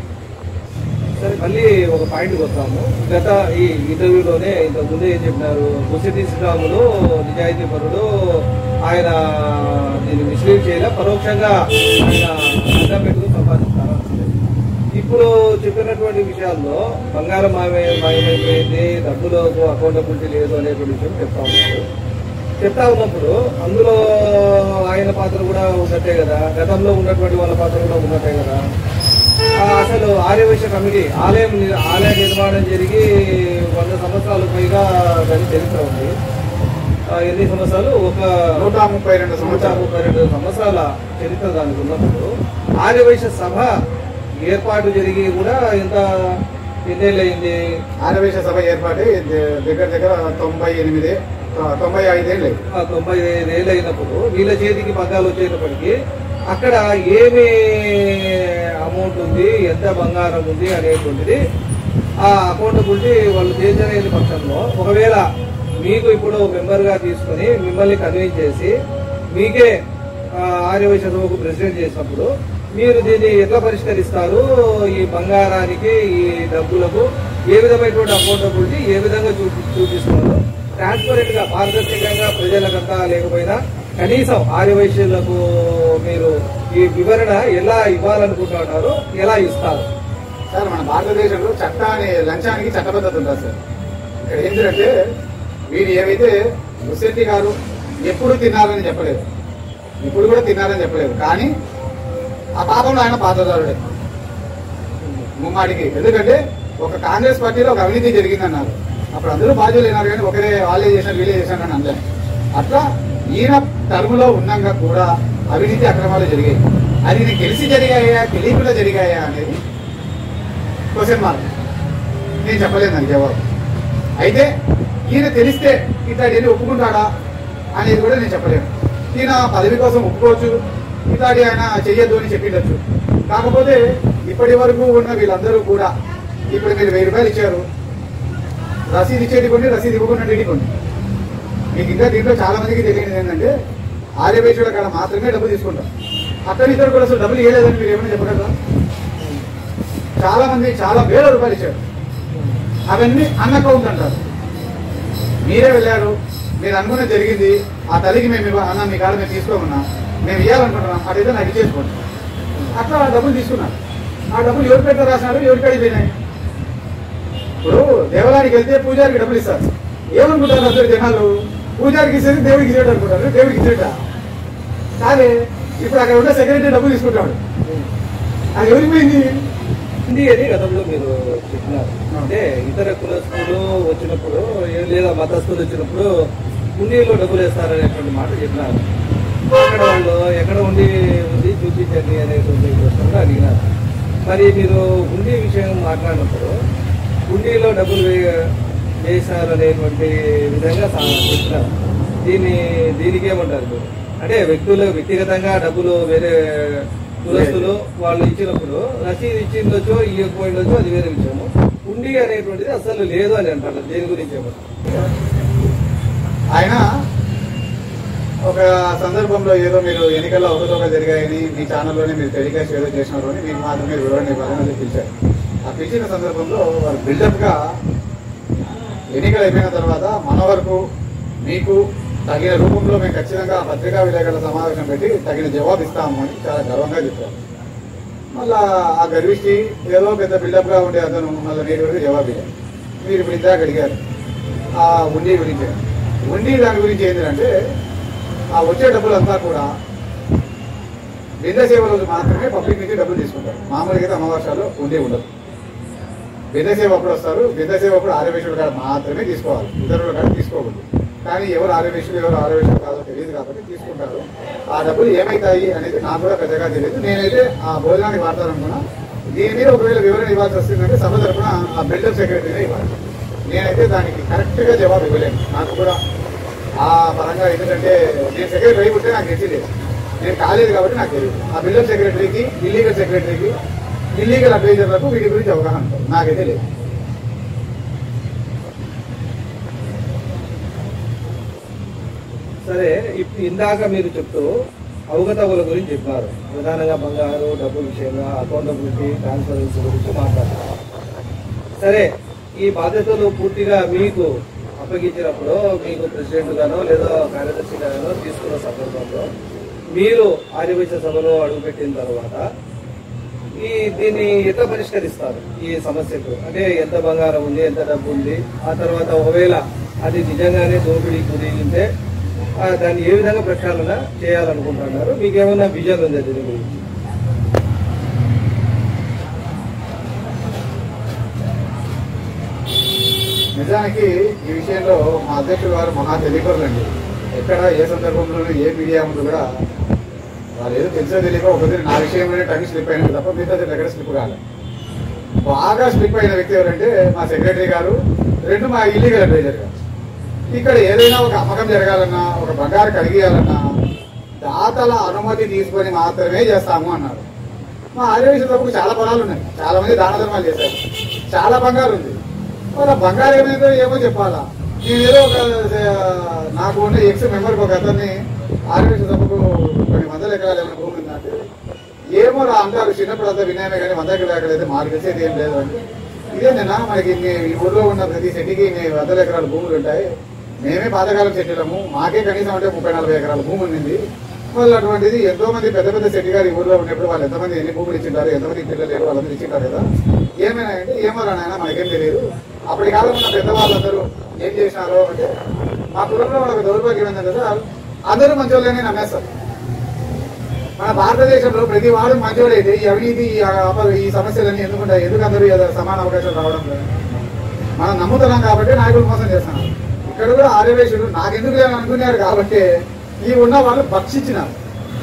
సరే మళ్ళీ ఒక పాయింట్కి వస్తాము గత ఈ ఇంటర్వ్యూలోనే ఇంతకు ముందే ఏం చెప్పినారు ముసిటి శ్రీరాములు నిజాయితీ పరుడు ఆయన దీన్ని మిస్లీడ్ చేయలే పరోక్షంగా ఆయన అడ్డం పెట్టుకుని సంపాదిస్తారు ఇప్పుడు చెప్పినటువంటి విషయాల్లో బంగారం మాయమై మాయమైపోయింది డబ్బులు అకౌంటబిలిటీ లేదు అనేటువంటి విషయం చెప్తా ఉన్నారు చెప్తా ఉన్నప్పుడు అందులో ఆయన పాత్ర కూడా ఉన్నట్టే కదా గతంలో ఉన్నటువంటి వాళ్ళ పాత్ర కూడా ఉన్నట్టే కదా ఆ, అసలు ఆర్యవైశ్య కమిటీ ఆలయం ని- ఆలయ నిర్మాణం జరిగి వంద సంవత్సరాలు పైగా దాని చరిత్ర ఉంది ఆ, ఎన్ని సంవత్సరాలు ఒక నూట ముప్పై రెండు నూట సంవత్సరాలు ముప్పై రెండు సంవత్సరాల చరిత్ర దానికి ఉన్నప్పుడు ఆర్యవైశ్య సభ ఏర్పాటు జరిగి కూడా ఎంత ఎన్నేళ్ళయింది ఆరవేశ సభ ఏర్పాటు దగ్గర దగ్గర తొంభై ఎనిమిది తొంభై ఐదేళ్ళు ఆ తొంభై ఐదేళ్ళు అయినప్పుడు వీళ్ళ చేతికి పగ్గాలు వచ్చేటప్పటికి అక్కడ ఏమి అమౌంట్ ఉంది ఎంత బంగారం ఉంది అనేటువంటిది ఆ అకౌంటబిలిటీ వాళ్ళు చేసిన పక్షంలో ఒకవేళ మీకు ఇప్పుడు మెంబర్గా తీసుకొని మిమ్మల్ని కన్విన్స్ చేసి మీకే ఆ, ఆర్యవైశ్య సభకు ప్రెసిడెంట్ చేసినప్పుడు మీరు దీన్ని ఎట్లా పరిష్కరిస్తారు ఈ బంగారానికి ఈ డబ్బులకు ఏ విధమైనటువంటి అకౌంటబిలిటీ ఏ విధంగా చూపి చూపిస్తున్నారు ట్రాన్స్పరెంట్ గా పారదర్శకంగా ప్రజలకంతా లేకపోయినా కనీసం ఆర్యవైశ్యులకు మీరు ఈ వివరణ ఎలా ఇవ్వాలనుకుంటున్నారు ఎలా ఇస్తారు సార్ మన భారతదేశంలో చట్టాన్ని లంచానికి చట్టబద్ధత ఉంటుంది సార్ ఇక్కడ ఏంటంటే వీరు ఏవైతే ముసెట్టి గారు ఎప్పుడు తిన్నారని చెప్పలేదు ఇప్పుడు కూడా తిన్నారని చెప్పలేదు కానీ ఆ పాపంలో ఆయన పాత్రదారుడే ముమ్మాడికి ఎందుకంటే ఒక కాంగ్రెస్ పార్టీలో ఒక అవినీతి జరిగిందన్నారు అప్పుడు అందరూ బాధ్యులు అయినారు కానీ ఒకరే వాళ్ళే చేశారు వీళ్ళే చేశారు అని అందరు అట్లా ఈయన టర్ములో ఉన్నాక కూడా అవినీతి అక్రమాలు జరిగాయి అది నీకు తెలిసి జరిగాయా తెలియకుండా జరిగాయా అనేది క్వశ్చన్ మార్క్ నేను చెప్పలేదు నాకు జవాబు అయితే ఈయన తెలిస్తే ఇట్లాంటి ఒప్పుకుంటాడా అనేది కూడా నేను చెప్పలేను ఈయన పదవి కోసం ఒప్పుకోవచ్చు ఇట్లాంటి ఆయన చెయ్యొద్దు అని చెప్పిండొచ్చు కాకపోతే ఇప్పటి వరకు ఉన్న వీళ్ళందరూ కూడా ఇప్పుడు మీరు వెయ్యి రూపాయలు ఇచ్చారు రసీదు ఇచ్చేటి కొన్ని రసీదు ఇవ్వకుండా కొన్ని మీకు ఇంకా దీంట్లో చాలా మందికి తెలియదు ఏంటంటే ఆర్యవేశ్వరుల కాడ మాత్రమే డబ్బు తీసుకుంటాం అక్కడ ఇద్దరు కూడా అసలు డబ్బులు ఇవ్వలేదని మీరు ఏమైనా చెప్పగలరా చాలా మంది చాలా వేల రూపాయలు ఇచ్చారు అవన్నీ అన్న అకౌంట్ అంటారు మీరే వెళ్ళారు మీరు అనుకున్నది జరిగింది ఆ తల్లికి మేము ఇవ్వ- అన్న మీ కాడ మేము తీసుకోమన్నా మేము ఇవ్వాలనుకుంటున్నాం అదైతే నాకు ఇచ్చేసుకోండి అట్లా ఆ డబ్బులు తీసుకున్నారు ఆ డబ్బులు ఎవరి పెట్ట రాసినారు ఎవరి కాడికి పోయినాయి ఇప్పుడు దేవాలయానికి వెళ్తే పూజారికి డబ్బులు ఇస్తారు ఏమనుకుంటారు అందరు జనాలు పూజారికి ఇచ్చేది దేవుడికి ఇచ్చేట అనుకుంటారు దేవుడికి ఇచ్చేట కాదే ఇప్పుడు అక్కడ ఉండే సెక్రటరీ డబ్బులు తీసుకుంటాడు అది ఎవరికి పోయింది ఉంది అని గతంలో మీరు చెప్పినారు అంటే ఇతర కులస్తులు వచ్చినప్పుడు ఏ- లేదా మతస్థులు వచ్చినప్పుడు హుండీలో డబ్బులు వేస్తారనేటువంటి మాట చెప్పినారు అక్కడ వాళ్ళు ఎక్కడ ఉండి ఉంది చూపించండి అనేటువంటి ప్రశ్న కూడా అడిగినారు మరి మీరు హుండీ విషయం మాట్లాడినప్పుడు హుండీలో డబ్బులు వే- వేశారు అనేటువంటి విధంగా సా- చెప్పినారు దీన్ని దీనికి ఏమంటారు మీరు అంటే వ్యక్తులు వ్యక్తిగతంగా డబ్బులు వేరే కులస్తులు వాళ్ళు ఇచ్చినప్పుడు రసీదు ఇచ్చిండొచ్చు ఇవ్వకపోయిండొచ్చు అది వేరే విషయము ఉండి అనేటువంటిది అసలు లేదు అని అంటారు దేని గురించి ఏమంటారు ఆయన ఒక సందర్భంలో ఏదో మీరు ఎన్నికల్లో అవకతవకలు జరిగాయని మీ ఛానల్లోనే మీరు టెలికాస్ట్ ఏదో చేసినారు అని మీకు మాత్రమే వివరణ ఇవ్వాలని పిలిచారు ఆ పిలిచిన సందర్భంలో వారు బిల్డప్ గా ఎన్నికలు అయిపోయిన తర్వాత మన వరకు మీకు తగిన రూపంలో మేము ఖచ్చితంగా పత్రికా విలేకరుల సమావేశం పెట్టి తగిన జవాబు ఇస్తాము అని చాలా గర్వంగా చెప్పారు మళ్ళా ఆ గర్విష్టి ఏదో పెద్ద బిల్డప్ గా ఉండే అతను మళ్ళీ నేటి వరకు జవాబు ఇవ్వాలి మీరు ఇప్పుడు ఇందాక అడిగారు ఆ ఉండి గురించి ఉండి దాని గురించి ఏంటంటే ఆ వచ్చే డబ్బులంతా కూడా బిందె సేవ రోజు మాత్రమే పబ్లిక్ నుంచి డబ్బులు తీసుకుంటారు మామూలుగా అయితే అమావాస్యాలు ఉండే ఉండదు బిందె సేవ అప్పుడు వస్తారు బిందె సేవ అప్పుడు ఆర్యవేశుడు కాడ మాత్రమే తీసుకోవాలి ఇతరుల కాడ తీసుకోకూడదు కానీ ఎవరు ఆర్యవేశుడు ఎవరు ఆర్యవేశుడు కాదో తెలియదు కాబట్టి తీసుకుంటారు ఆ డబ్బులు ఏమైతాయి అనేది నాకు కూడా పెద్దగా తెలియదు నేనైతే ఆ భోజనానికి వాడతాననుకున్నా దీని మీద ఒకవేళ వివరణ ఇవ్వాల్సి వస్తుందంటే సభ తరపున ఆ బిల్డర్ సెక్రటరీనే ఇవ్వాలి నేనైతే దానికి కరెక్ట్ గా జవాబు ఇవ్వలేను నాకు కూడా ఆ పరంగా ఎందుకంటే నేను సెక్రటరీ అయి ఉంటే నాకు తెలియలేదు నేను కాలేదు కాబట్టి నాకు తెలియదు ఆ బిల్డర్ సెక్రటరీకి ఇల్లీగల్ సెక్రటరీకి ఇల్లీగల్ అడ్వైజర్లకు వీటి గురించి అవగాహన ఉంటుంది నాకైతే లేదు సరే ఇప్పుడు ఇందాక మీరు చెప్తూ అవగతవుల గురించి చెప్పారు ప్రధానంగా బంగారు డబ్బు విషయంగా అకౌంటబిలిటీ ట్రాన్స్పరెన్సీ గురించి మాట్లాడారు సరే ఈ బాధ్యతలు పూర్తిగా మీకు అప్పగించినప్పుడు మీకు ప్రెసిడెంట్ గానో లేదా కార్యదర్శి గానో తీసుకున్న సందర్భంలో మీరు ఆర్యవైశ్య సభలో అడుగుపెట్టిన తర్వాత ఈ దీన్ని ఎట్లా పరిష్కరిస్తారు ఈ సమస్యకు అంటే ఎంత బంగారం ఉంది ఎంత డబ్బు ఉంది ఆ తర్వాత ఒకవేళ అది నిజంగానే దోపిడీ గురి ఉంటే ఆ దాన్ని ఏ విధంగా ప్రక్షాళన చేయాలనుకుంటున్నారు మీకు ఏమైనా విజన్ ఉందా దీని గురించి నిజానికి ఈ విషయంలో మా అధ్యక్షుడు వారు మహా తెలియకరులండి ఎక్కడ ఏ సందర్భంలోనూ ఏ మీడియా ముందు కూడా వాళ్ళు ఏదో తెలిసో తెలియక ఒకటి నా విషయంలోనే టంగ్ స్లిప్ అయినది తప్ప మిగతా ఎక్కడ స్లిప్ కాలేదు బాగా స్లిప్ అయిన వ్యక్తి ఎవరంటే మా సెక్రటరీ గారు రెండు మా ఇల్లీగల్ అడ్వైజర్ గారు ఇక్కడ ఏదైనా ఒక అమ్మకం జరగాలన్నా ఒక బంగారు కడిగేయాలన్నా దాతల అనుమతి తీసుకొని మాత్రమే చేస్తాము అన్నారు మా ఆర్యవేశ్వరకు చాలా పొలాలు ఉన్నాయి చాలా మంది దాన ధర్మాలు చేశారు చాలా బంగారు ఉంది మరి ఆ బంగారు ఏమైందో ఏమో చెప్పాలా నేను ఏదో ఒక ఆ, నాకు ఉన్న ఎక్స్ మెంబర్కి ఒక అతన్ని ఆర్యవేశ్వ సభకు కొన్ని వందల ఎకరాలు ఏమైనా భూమి ఉందంటే ఏమో రా అంటారు చిన్నప్పుడు అంతా వినయమే కానీ వంద ఎకరాలు ఎక్కడైతే మాకు తెలిసేది ఏం లేదు అంటే ఇదేనా మనకి ఇన్ని ఈ ఊర్లో ఉన్న ప్రతి సెట్టికి ఇన్ని వందల ఎకరాల భూములు ఉంటాయి మేమే పాతకాలం సెట్టిలము మాకే కనీసం అంటే ముప్పై నలభై ఎకరాల భూమి ఉంది వాళ్ళు అటువంటిది ఎంతో మంది పెద్ద పెద్ద సెట్టి గారు ఈ ఊర్లో ఉన్నప్పుడు వాళ్ళు ఎంతమంది ఎన్ని భూములు ఇచ్చింటారు ఎంతమంది పిల్లలు లేరు వాళ్ళందరూ ఇచ్చింటారు కదా ఏమైనా అంటే ఏమో రా నాయన మనకేం తెలియదు అప్పటి కాలం ఉన్న పెద్దవాళ్ళందరూ ఏం చేసినారో అంటే మా కులంలో వాళ్ళకి దౌర్భాగ్యం ఏంటంటే సార్ అందరూ మంచోళ్ళనే నమ్మేస్తారు మన భారతదేశంలో ప్రతి వాడు మంచోడైతే ఈ అవినీతి ఈ అప- ఈ సమస్యలన్నీ ఎందుకుంటాయి ఎందుకు అందరూ ఏదో సమాన అవకాశాలు రావడం లేదు మనం నమ్ముతున్నాం కాబట్టి నాయకులు మోసం చేస్తున్నాం ఇక్కడ కూడా ఆర్యవేశుడు నాకెందుకు లేని అనుకున్నారు కాబట్టి ఈ ఉన్న వాళ్ళు భక్షించినారు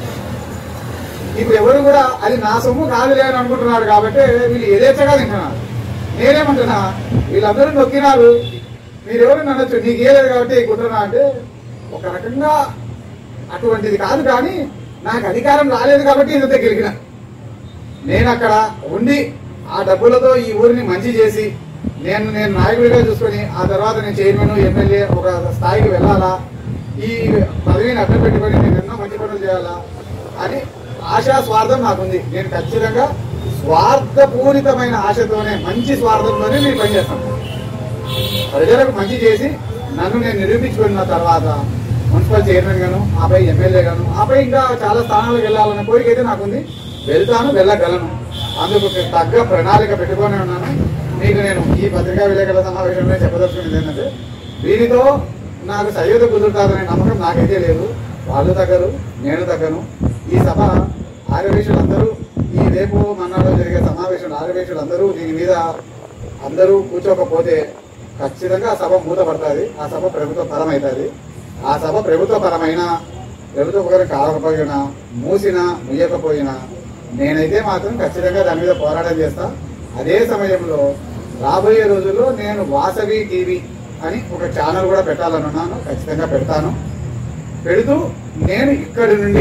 ఇప్పుడు ఎవరు కూడా అది నా సొమ్ము కాదులే అని అనుకుంటున్నారు కాబట్టి వీళ్ళు యథేచ్ఛగా తింటున్నారు నేనేమంటున్నా వీళ్ళందరూ నొక్కినారు మీరెవరు నన్నొచ్చు నీకు ఏలేదు కాబట్టి కుట్రనా అంటే ఒక రకంగా అటువంటిది కాదు కానీ నాకు అధికారం రాలేదు కాబట్టి ఇదంతా గెలిగిన నేను అక్కడ ఉండి ఆ డబ్బులతో ఈ ఊరిని మంచి చేసి నేను నేను నాయకుడిగా చూసుకొని ఆ తర్వాత నేను చైర్మన్ ఎమ్మెల్యే ఒక స్థాయికి వెళ్ళాలా ఈ పదవిని అడ్డం పెట్టుకొని నేను ఎన్నో మంచి పనులు చేయాలా అని ఆశా స్వార్థం నాకుంది నేను ఖచ్చితంగా స్వార్థపూరితమైన ఆశతోనే మంచి స్వార్థంతోనే నేను పనిచేస్తాను ప్రజలకు మంచి చేసి నన్ను నేను నిరూపించుకున్న తర్వాత మున్సిపల్ చైర్మన్ గాను ఆపై ఎమ్మెల్యే గాను ఆపై ఇంకా చాలా స్థానాలకు వెళ్ళాలనే కోరిక అయితే నాకుంది వెళ్తాను వెళ్ళగలను అందుకు తగ్గ ప్రణాళిక పెట్టుకొని ఉన్నాను మీకు నేను ఈ పత్రికా విలేకరుల సమావేశంలో చెప్పదలుచుకున్నది ఏంటంటే వీరితో నాకు సయోధ కుదురుతారనే నమ్మకం నాకైతే లేదు వాళ్ళు తగ్గరు నేను తగ్గను ఈ సభ ఆర్యవేశులందరూ ఈ రేపు మన్నాడు జరిగే సమావేశంలో ఆర్యవేశులందరూ దీని మీద అందరూ కూర్చోకపోతే ఖచ్చితంగా ఆ సభ మూతపడుతుంది ఆ సభ ప్రభుత్వ పరమవుతుంది ఆ సభ ప్రభుత్వ పరమైన ప్రభుత్వ పరం కాకపోయినా మూసినా ముయ్యకపోయినా నేనైతే మాత్రం ఖచ్చితంగా దాని మీద పోరాటం చేస్తా అదే సమయంలో రాబోయే రోజుల్లో నేను వాసవి టీవీ అని ఒక ఛానల్ కూడా పెట్టాలని ఉన్నాను ఖచ్చితంగా పెడతాను పెడుతూ నేను ఇక్కడి నుండి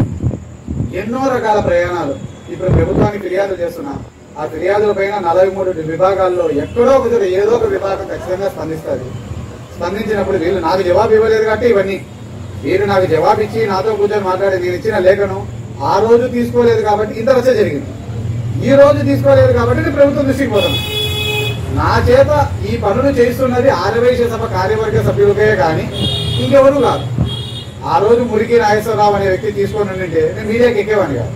ఎన్నో రకాల ప్రయాణాలు ఇప్పుడు ప్రభుత్వానికి ఫిర్యాదు చేస్తున్నా ఆ ఫిర్యాదుల పైన నలభై మూడు విభాగాల్లో ఎక్కడో ఒక చోట ఏదో ఒక విభాగం ఖచ్చితంగా స్పందిస్తుంది స్పందించినప్పుడు వీళ్ళు నాకు జవాబు ఇవ్వలేదు కాబట్టి ఇవన్నీ వీరు నాకు జవాబు ఇచ్చి నాతో కూర్చొని మాట్లాడి నేను ఇచ్చిన లేఖను ఆ రోజు తీసుకోలేదు కాబట్టి ఇంత రచ్చ జరిగింది ఈ రోజు తీసుకోలేదు కాబట్టి నేను ప్రభుత్వం దృష్టికి పోతాను నా చేత ఈ పనులు చేస్తున్నది ఆరవేశ సభ కార్యవర్గ సభ్యులకే కానీ ఇంకెవరు కాదు ఆ రోజు మురికి నాగేశ్వరరావు అనే వ్యక్తి తీసుకొని ఉండింటే నేను మీడియాకి ఎక్కేవాడిని కాదు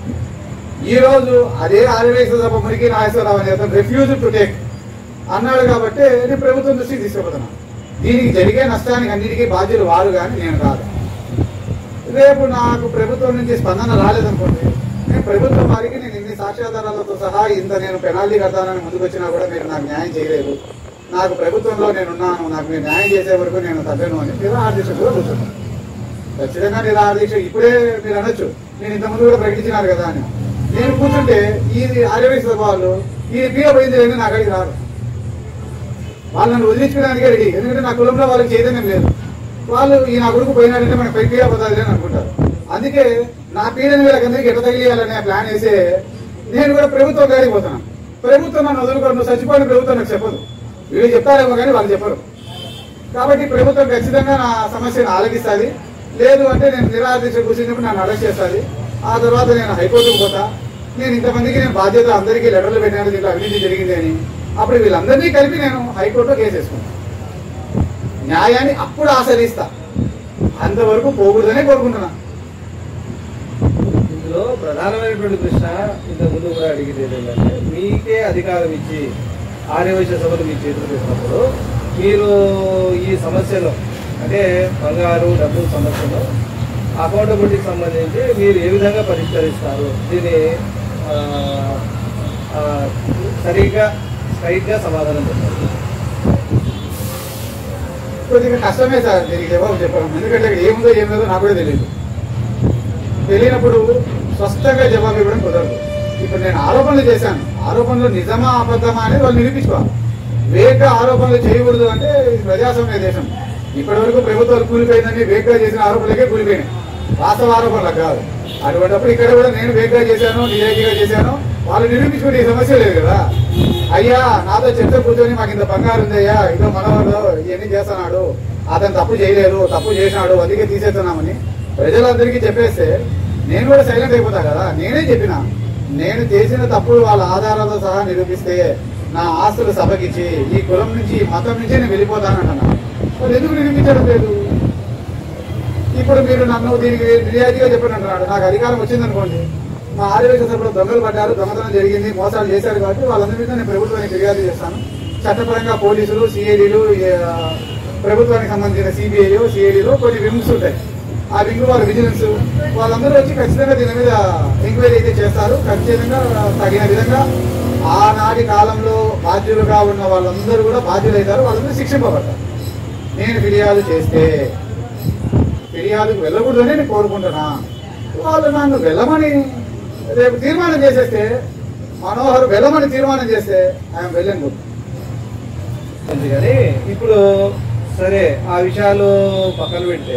ఈ రోజు అదే ఆదివేశ సభ మురికి నాగేశ్వరరావు అనే అతను రిఫ్యూజ్ టు టేక్ అన్నాడు కాబట్టి నేను ప్రభుత్వం దృష్టికి తీసుకుపోతున్నాను దీనికి జరిగే నష్టానికి అన్నిటికీ బాధ్యులు వారు కానీ నేను కాదు రేపు నాకు ప్రభుత్వం నుంచి స్పందన రాలేదనుకోండి నేను ప్రభుత్వం వారికి నేను ఇన్ని సాక్ష్యాధారాలతో సహా ఇంత నేను పెనాల్టీ కడతానని ముందుకు వచ్చినా కూడా మీరు నాకు న్యాయం చేయలేదు నాకు ప్రభుత్వంలో నేనున్నాను నాకు మీరు న్యాయం చేసే వరకు నేను తగ్గను అని నిరాహార దీక్ష కూడా కూర్చున్నాను ఖచ్చితంగా నిరాహార దీక్ష ఇప్పుడే మీరు అనొచ్చు నేను ఇంతకుముందు కూడా ప్రకటించినారు కదా అని నేను కూర్చుంటే ఈ ఆర్యవేశ వాళ్ళు ఈ పీడ పోయింది లేని నా అక్కడికి రారు వాళ్ళు నన్ను వదిలించుకోవడానికే రెడీ ఎందుకంటే నా కులంలో వాళ్ళకి చైతన్యం లేదు వాళ్ళు ఈ నా కొడుకు పోయినాడంటే మనకు పై పీడ పోతుంది అని అనుకుంటారు అందుకే నా పీడని వీళ్ళకందరికీ ఎట్ట తగిలియాలనే ప్లాన్ వేసే నేను కూడా ప్రభుత్వం గాడికి పోతున్నాను ప్రభుత్వం నన్ను వదులుకోరు నువ్వు చచ్చిపోయిన ప్రభుత్వం నాకు చెప్పదు వీళ్ళు చెప్తారేమో కానీ వాళ్ళు చెప్పరు కాబట్టి ప్రభుత్వం ఖచ్చితంగా నా సమస్యను ఆలకిస్తుంది లేదు అంటే నేను నిరాదీక్ష కూర్చున్నప్పుడు నన్ను అరెస్ట్ చేస్తుంది ఆ తర్వాత నేను హైకోర్టుకు పోతా నేను ఇంతమందికి నేను బాధ్యత అందరికీ లెటర్లు పెట్టినాను దీంట్లో అవినీతి జరిగింది అని అప్పుడు వీళ్ళందరినీ కలిపి నేను హైకోర్టులో కేసు వేసుకుంటాను న్యాయాన్ని అప్పుడు ఆశ్రయిస్తా అంతవరకు పోకూడదనే కోరుకుంటున్నా ఇందులో ప్రధానమైనటువంటి ప్రశ్న ఇంత ముందు కూడా అడిగేది ఏంటంటే మీకే అధికారం ఇచ్చి ఆర్యవైశ్య సభలు మీ చేతులు పెట్టినప్పుడు మీరు ఈ సమస్యలు అంటే బంగారు డబ్బు సమస్యలు అకౌంటబిలిటీకి సంబంధించి మీరు ఏ విధంగా పరిష్కరిస్తారు దీన్ని ఆ, ఆ, సరిగ్గా స్ట్రైట్గా సమాధానం చెప్పాలి కొద్దిగా కష్టమే సార్ దీనికి జవాబు చెప్పడం ఎందుకంటే ఇక్కడ ఏముందో ఏముందో నాకు కూడా తెలియదు తెలియనప్పుడు స్పష్టంగా జవాబు ఇవ్వడం కుదరదు ఇప్పుడు నేను ఆరోపణలు చేశాను ఆరోపణలు నిజమా అబద్ధమా అనేది వాళ్ళు నిరూపించుకోవాలి వేగ ఆరోపణలు చేయకూడదు అంటే ఇది ప్రజాస్వామ్య దేశం ఇప్పటి వరకు ప్రభుత్వాలు కూలిపోయిందని వేగ్గా చేసిన ఆరోపణలకే కూలిపోయినాయి వాస్తవ ఆరోపణలకు కాదు అటువంటిప్పుడు ఇక్కడ కూడా నేను వేగ్గా చేశాను నిజాయితీగా చేశాను వాళ్ళు నిరూపించుకునే ఈ సమస్య లేదు కదా అయ్యా నాతో చెత్త కూర్చొని మాకు ఇంత బంగారు ఉందయ్యా ఇదో మనవాడు ఇవన్నీ చేస్తున్నాడు అతను తప్పు చేయలేదు తప్పు చేసినాడు అందుకే తీసేస్తున్నామని ప్రజలందరికీ చెప్పేస్తే నేను కూడా సైలెంట్ అయిపోతా కదా నేనే చెప్పిన నేను చేసిన తప్పుడు వాళ్ళ ఆధారాలతో సహా నిరూపిస్తే నా ఆస్తులు సభకిచ్చి ఈ కులం నుంచి ఈ మతం నుంచి నేను వెళ్ళిపోతానంటున్నా వాళ్ళు ఎందుకు నిరూపించడం లేదు ఇప్పుడు మీరు నన్ను దీనికి నిజాయితీగా చెప్పండి అంటున్నాడు నాకు అధికారం వచ్చిందనుకోండి మా ఆదివేశ సభలో దొంగలు పడ్డారు దొంగతనం జరిగింది మోసాలు చేశారు కాబట్టి వాళ్ళందరి మీద నేను ప్రభుత్వానికి ఫిర్యాదు చేస్తాను చట్టపరంగా పోలీసులు సిఐడిలు ప్రభుత్వానికి సంబంధించిన సిబిఐ సిఐడిలో కొన్ని వింగ్స్ ఉంటాయి ఆ వింగ్ వాళ్ళ విజిలెన్స్ వాళ్ళందరూ వచ్చి ఖచ్చితంగా దీని మీద ఎంక్వైరీ అయితే చేస్తారు ఖచ్చితంగా తగిన విధంగా ఆనాటి కాలంలో బాధ్యులుగా ఉన్న వాళ్ళందరూ కూడా బాధ్యులైతారు వాళ్ళందరూ శిక్షింపబడతారు నేను ఫిర్యాదు చేస్తే ఫిర్యాదుకు వెళ్ళకూడదని నేను కోరుకుంటున్నా వాళ్ళు నన్ను వెళ్ళమని రేపు తీర్మానం చేసేస్తే మనోహర్ వెళ్ళమని తీర్మానం చేస్తే ఆయన వెళ్ళను ఉంది కానీ ఇప్పుడు సరే ఆ విషయాలు పక్కన పెడితే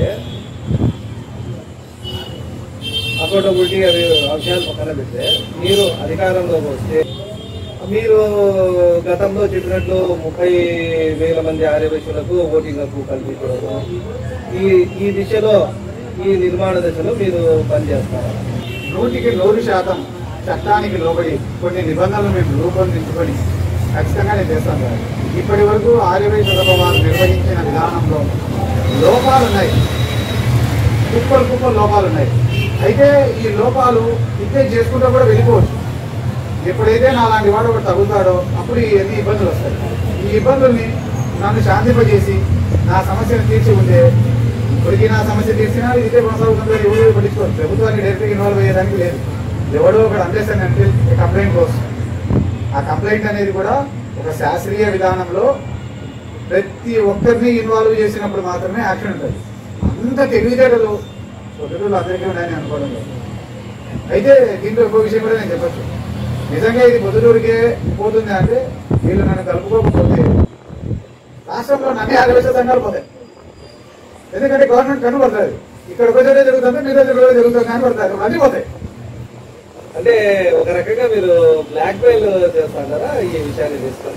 అకౌంటబిలిటీ అవి ఆ విషయాలు పక్కన పెడితే మీరు అధికారంలోకి వస్తే మీరు గతంలో చెప్పినట్లు ముప్పై వేల మంది ఆర్యవైశ్యులకు ఓటింగ్ హక్కు కల్పించడం ఈ ఈ దిశలో ఈ నిర్మాణ దశలో మీరు పనిచేస్తారు నూటికి నూరు శాతం చట్టానికి లోబడి కొన్ని నిబంధనలు మేము రూపొందించుకొని ఖచ్చితంగా నేను చేస్తాను సార్ ఇప్పటి వరకు ఆర్యవైశ్య సభ వారు నిర్వహించిన విధానంలో లోపాలు ఉన్నాయి కుప్పలు కుప్పలు లోపాలు ఉన్నాయి అయితే ఈ లోపాలు ఇదే చేసుకుంటూ కూడా వెళ్ళిపోవచ్చు ఎప్పుడైతే నా లాంటి వాడు ఒకటి తగులుతాడో అప్పుడు ఎన్ని ఇబ్బందులు వస్తాయి ఈ ఇబ్బందుల్ని నన్ను శాంతింపజేసి నా సమస్యను తీర్చి ఉంటే ఇప్పటికీ నా సమస్య తీర్చినా ఇదే కొనసాగుతుందో ఎవరు పట్టించుకోరు ప్రభుత్వాన్ని డైరెక్ట్గా ఇన్వాల్వ్ అయ్యేదానికి లేదు ఎవడో ఒకడు అందేశాను అంటే కంప్లైంట్ కోసం ఆ కంప్లైంట్ అనేది కూడా ఒక శాస్త్రీయ విధానంలో ప్రతి ఒక్కరిని ఇన్వాల్వ్ చేసినప్పుడు మాత్రమే యాక్షన్ ఉంటుంది అంత తెలివితేటలు పొద్దుటూళ్ళు అందరికీ ఉన్నాయని అనుకోవడం లేదు అయితే దీంట్లో ఇంకో విషయం కూడా నేను చెప్పొచ్చు నిజంగా ఇది పొద్దుటూరికే పోతుంది అంటే వీళ్ళు నన్ను కలుపుకోకపోతే రాష్ట్రంలో నన్నే ఆదివేశ సంఘాలు పోతాయి ఎందుకంటే గవర్నమెంట్ కనుగొడుతుంది ఇక్కడ ఒక చోటే జరుగుతుంది మీద చోట జరుగుతుంది కనబడతారు అన్నీ పోతాయి అంటే ఒక రకంగా మీరు బ్లాక్ మెయిల్ చేస్తారా ఈ విషయాన్ని తీసుకొని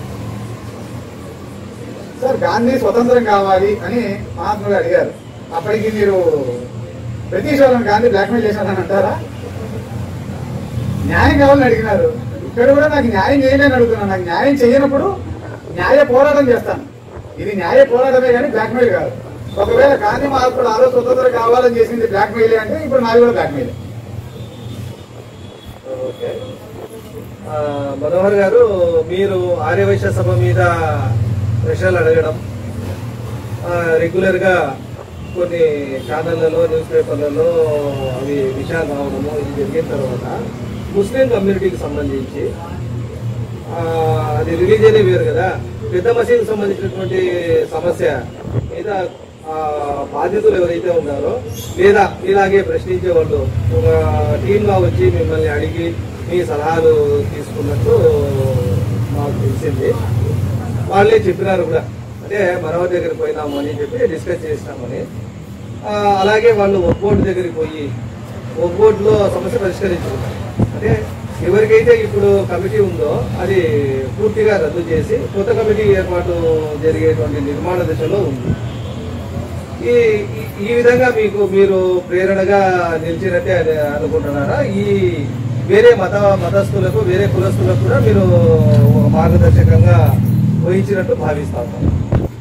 సార్ గాంధీ స్వతంత్రం కావాలి అని మహాత్ముడు అడిగారు అప్పటికి మీరు బ్రిటిష్ వాళ్ళని గాంధీ బ్లాక్మెయిల్ చేశారని అంటారా న్యాయం కావాలని అడిగినారు ఇక్కడ కూడా నాకు న్యాయం చేయలేని అడుగుతున్నాను నాకు న్యాయం చేయనప్పుడు న్యాయ పోరాటం చేస్తాను ఇది న్యాయ పోరాటమే కానీ బ్లాక్మెయిల్ కాదు ఒకవేళ గాంధీ మహాత్ముడు ఆ రోజు స్వతంత్రం కావాలని చేసింది బ్లాక్మెయిల్ అంటే ఇప్పుడు నాది కూడా బ్లాక్మెయిల్ ఓకే ఆ, మనోహర్ గారు మీరు ఆర్యవైశ్య సభ మీద ప్రశ్నలు అడగడం ఆ, రెగ్యులర్గా కొన్ని ఛానళ్లలో న్యూస్ పేపర్లలో అవి విషయాలు రావడము ఇది జరిగిన తర్వాత ముస్లిం కమ్యూనిటీకి సంబంధించి ఆ, అది రిలీజియనే వేరు కదా పెద్ద మసీదుకు సంబంధించినటువంటి సమస్య మీద ఆ, బాధితులు ఎవరైతే ఉన్నారో లేదా ఇలాగే ప్రశ్నించే వాళ్ళు ఒక టీమ్గా వచ్చి మిమ్మల్ని అడిగి మీ సలహాలు తీసుకున్నట్టు మాకు తెలిసింది వాళ్ళే చెప్పినారు కూడా అంటే మనవ దగ్గరికి పోయినాము అని చెప్పి డిస్కస్ చేసినామని ఆ, అలాగే వాళ్ళు ఒక్కోటి దగ్గరికి పోయి ఒక్కోటిలో సమస్య పరిష్కరించుకున్నారు అంటే ఎవరికైతే ఇప్పుడు కమిటీ ఉందో అది పూర్తిగా రద్దు చేసి కొత్త కమిటీ ఏర్పాటు జరిగేటువంటి నిర్మాణ దశలో ఉంది ఈ ఈ- ఈ విధంగా మీకు మీరు ప్రేరణగా నిలిచినట్టే అని అనుకుంటున్నారా ఈ వేరే మత మతస్థులకు వేరే కులస్తులకు కూడా మీరు ఒక మార్గదర్శకంగా వహించినట్టు భావిస్తా ఉన్నారు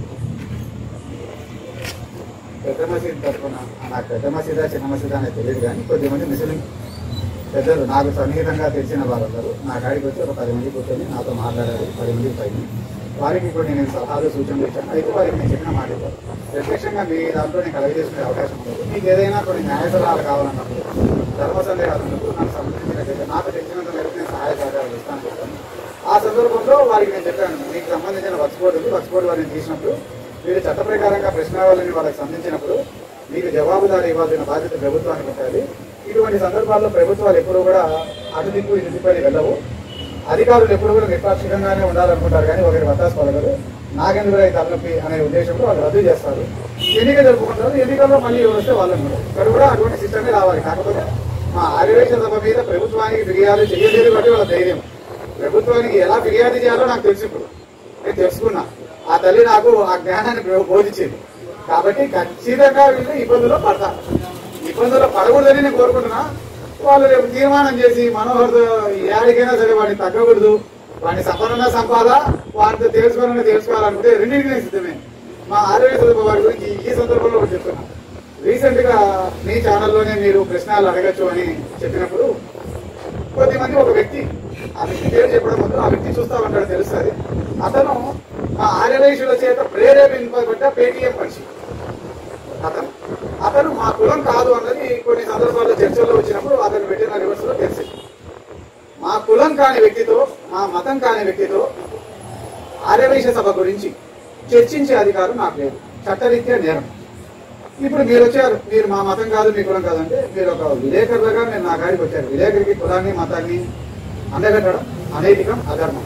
పెద్ద మసీద్ తరఫున నాకు పెద్ద మసీదా చిన్న మసీదా అనేది తెలియదు కానీ కొద్దిమంది ముస్లిం పెద్దలు నాకు సన్నిహితంగా తెలిసిన వారందరూ నా కాడికి వచ్చి ఒక పది మంది కూర్చొని నాతో మాట్లాడారు పది మంది పైన వారికి కొన్ని నేను సలహాలు సూచనలు ఇచ్చాను అయితే వారికి నేను చెప్పిన మాట ఇవ్వరు ప్రత్యక్షంగా మీ దాంట్లో నేను కలగజేసుకునే అవకాశం ఉండదు మీకు ఏదైనా కొన్ని న్యాయ సలహాలు కావాలన్నప్పుడు ధర్మ సందేహాలు ఉన్నప్పుడు నాకు సంబంధించినట్లయితే నాకు తెలిసినంత మేరకు నేను సహాయ సహకారాలు ఇస్తాను చెప్తాను ఆ సందర్భంలో వారికి నేను చెప్పాను మీకు సంబంధించిన వర్క్స్ బోర్డు ఉంది వర్క్స్ బోర్డు వారిని తీసినప్పుడు మీరు చట్ట ప్రకారంగా ప్రశ్నావళిని వాళ్ళకి సంధించినప్పుడు మీకు జవాబుదారు ఇవ్వాల్సిన బాధ్యత ప్రభుత్వానికి ఉంటుంది ఇటువంటి సందర్భాల్లో ప్రభుత్వాలు ఎప్పుడూ కూడా అటు దిక్కు ఇటు దిక్కు అని వెళ్ళవు అధికారులు ఎప్పుడు కూడా నిష్పాక్షికంగానే ఉండాలనుకుంటారు కానీ ఒకరి వత్తాసు పలకరు నాగేంద్ర తలనొప్పి అనే ఉద్దేశంలో వాళ్ళు రద్దు చేస్తారు ఎన్నిక జరుపుకుంటారు ఎన్నికల్లో మళ్ళీ ఎవరు వస్తే వాళ్ళని కూడా. ఇక్కడ కూడా అటువంటి సిస్టమే రావాలి కాకపోతే మా ఆదివేశ సభ మీద ప్రభుత్వానికి ఫిర్యాదు చేయలేదు బట్టి వాళ్ళ ధైర్యం ప్రభుత్వానికి ఎలా ఫిర్యాదు చేయాలో నాకు తెలుసు ఇప్పుడు నేను తెలుసుకున్నా ఆ తల్లి నాకు ఆ జ్ఞానాన్ని బో- బోధించింది కాబట్టి ఖచ్చితంగా వీళ్ళు ఇబ్బందుల్లో పడతారు ఇబ్బందుల్లో పడకూడదని నేను కోరుకుంటున్నా వాళ్ళు రేపు తీర్మానం చేసి మనోహర్ ఏడికైనా సరే వాడిని తగ్గకూడదు వాడిని సంపన్న సంపాద వాడితో తెలుసుకోవాలని తెలుసుకోవాలనుకుంటే రెండింటికి నేను సిద్ధమే మా ఆరోగ్య సదుపు వారి గురించి ఈ సందర్భంలో ఒకటి చెప్తున్నా రీసెంట్ గా మీ ఛానల్లోనే మీరు ప్రశ్నలు అడగచ్చు అని చెప్పినప్పుడు కొద్దిమంది ఒక వ్యక్తి ఆ వ్యక్తి పేరు చెప్పడం వద్దు ఆ వ్యక్తి చూస్తా ఉంటాడు తెలుస్తుంది అతను ఆ ఆర్యవైశ్యుల చేత ప్రేరేపింపబడ్డ పేటీఎం మనిషి అతను అతను మా కులం కాదు అన్నది కొన్ని సందర్భాల్లో చర్చల్లో వచ్చినప్పుడు అతను పెట్టిన రివర్స్ లో తెలిసింది మా కులం కాని వ్యక్తితో మా మతం కాని వ్యక్తితో ఆర్యవైశ్య సభ గురించి చర్చించే అధికారం నాకు లేదు చట్టరీత్యా నేరం ఇప్పుడు మీరు వచ్చారు మీరు మా మతం కాదు మీ కులం కాదంటే మీరు ఒక విలేకరులుగా మీరు నా గాడికి వచ్చారు విలేకరికి కులాన్ని మతాన్ని అందగట్టడం అనైతికం అధర్మం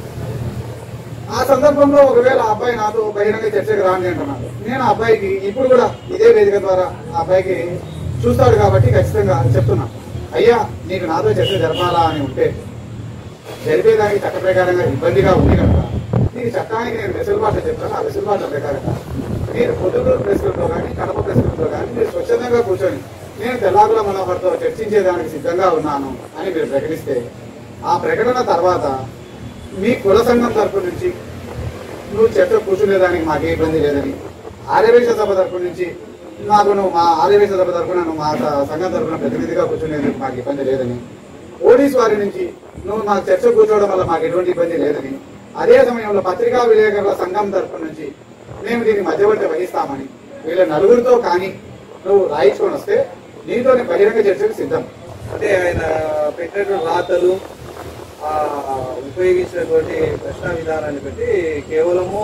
ఆ సందర్భంలో ఒకవేళ ఆ అబ్బాయి నాతో బహిరంగ చర్చకు రాండి అంటున్నాడు నేను ఆ అబ్బాయికి ఇప్పుడు కూడా ఇదే వేదిక ద్వారా ఆ అబ్బాయికి చూస్తాడు కాబట్టి ఖచ్చితంగా చెప్తున్నా అయ్యా నీకు నాతో చర్చ జరపాలా అని ఉంటే జరిపేదానికి చట్ట ప్రకారంగా ఇబ్బందిగా ఉంది కనుక నీకు చట్టానికి నేను వెసులుబాటు చెప్తాను ఆ వెసులుబాటు ప్రకారంగా మీరు పొద్దుటూరు ప్రెస్ క్లబ్లో కానీ కడప ప్రెస్ క్లబ్లో కానీ మీరు స్వచ్ఛందంగా కూర్చొని నేను తెల్లాకుల మనోహర్తో చర్చించేదానికి సిద్ధంగా ఉన్నాను అని మీరు ప్రకటిస్తే ఆ ప్రకటన తర్వాత మీ కుల సంఘం తరపు నుంచి నువ్వు చర్చ కూర్చునేదానికి మాకే ఇబ్బంది లేదని ఆర్యవేశ సభ తరపు నుంచి నాకు నువ్వు మా ఆర్యవేశ సభ తరపున నువ్వు మా స- సంఘం తరపున ప్రతినిధిగా కూర్చునేందుకు మాకు ఇబ్బంది లేదని పోలీస్ వారి నుంచి నువ్వు మాకు చర్చ కూర్చోవడం వల్ల మాకు ఎటువంటి ఇబ్బంది లేదని అదే సమయంలో పత్రికా విలేకరుల సంఘం తరపు నుంచి మేము దీన్ని మధ్యవర్తి వహిస్తామని వీళ్ళ నలుగురితో కానీ నువ్వు రాయించుకొని వస్తే నీతోనే బహిరంగ చర్చకు సిద్ధం అంటే ఆయన పెట్టినటువంటి రాతలు ఆ, ఉపయోగించినటువంటి ప్రశ్న విధానాన్ని బట్టి కేవలము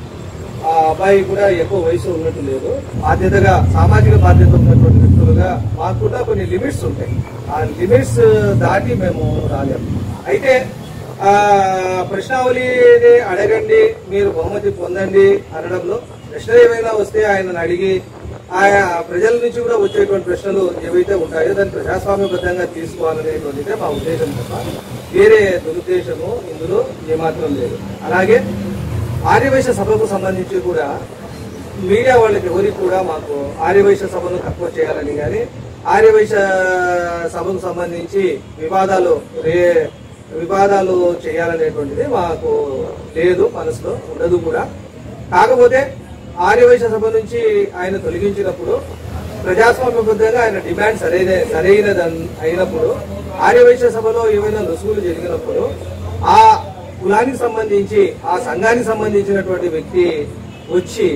ఆ అబ్బాయి కూడా ఎక్కువ వయసు ఉన్నట్టు లేదు బాధ్యతగా సామాజిక బాధ్యత ఉన్నటువంటి వ్యక్తులుగా మాకు కూడా కొన్ని లిమిట్స్ ఉంటాయి ఆ లిమిట్స్ దాటి మేము రాలేము అయితే ఆ ప్రశ్నావళిని అడగండి మీరు బహుమతి పొందండి అనడంలో ప్రశ్నలు ఏమైనా వస్తే ఆయనను అడిగి ఆయా ప్రజల నుంచి కూడా వచ్చేటువంటి ప్రశ్నలు ఏవైతే ఉంటాయో దాన్ని ప్రజాస్వామ్యబద్ధంగా తీసుకోవాలనేటువంటిదే మా ఉద్దేశం తప్ప వేరే దురుద్దేశము ఇందులో ఏమాత్రం లేదు అలాగే ఆర్యవైశ్య సభకు సంబంధించి కూడా మీడియా వాళ్ళకి ఎవరికి కూడా మాకు ఆర్యవైశ్య సభను తక్కువ చేయాలని కానీ ఆర్యవైశ్య సభకు సంబంధించి వివాదాలు రే వివాదాలు చేయాలనేటువంటిది మాకు లేదు మనసులో ఉండదు కూడా కాకపోతే ఆర్యవైశ్య సభ నుంచి ఆయన తొలగించినప్పుడు ప్రజాస్వామ్యబద్ధంగా ఆయన డిమాండ్ సరైన సరైనది అయినప్పుడు ఆర్యవైశ్య సభలో ఏమైనా రుసుములు జరిగినప్పుడు ఆ కులానికి సంబంధించి ఆ సంఘానికి సంబంధించినటువంటి వ్యక్తి వచ్చి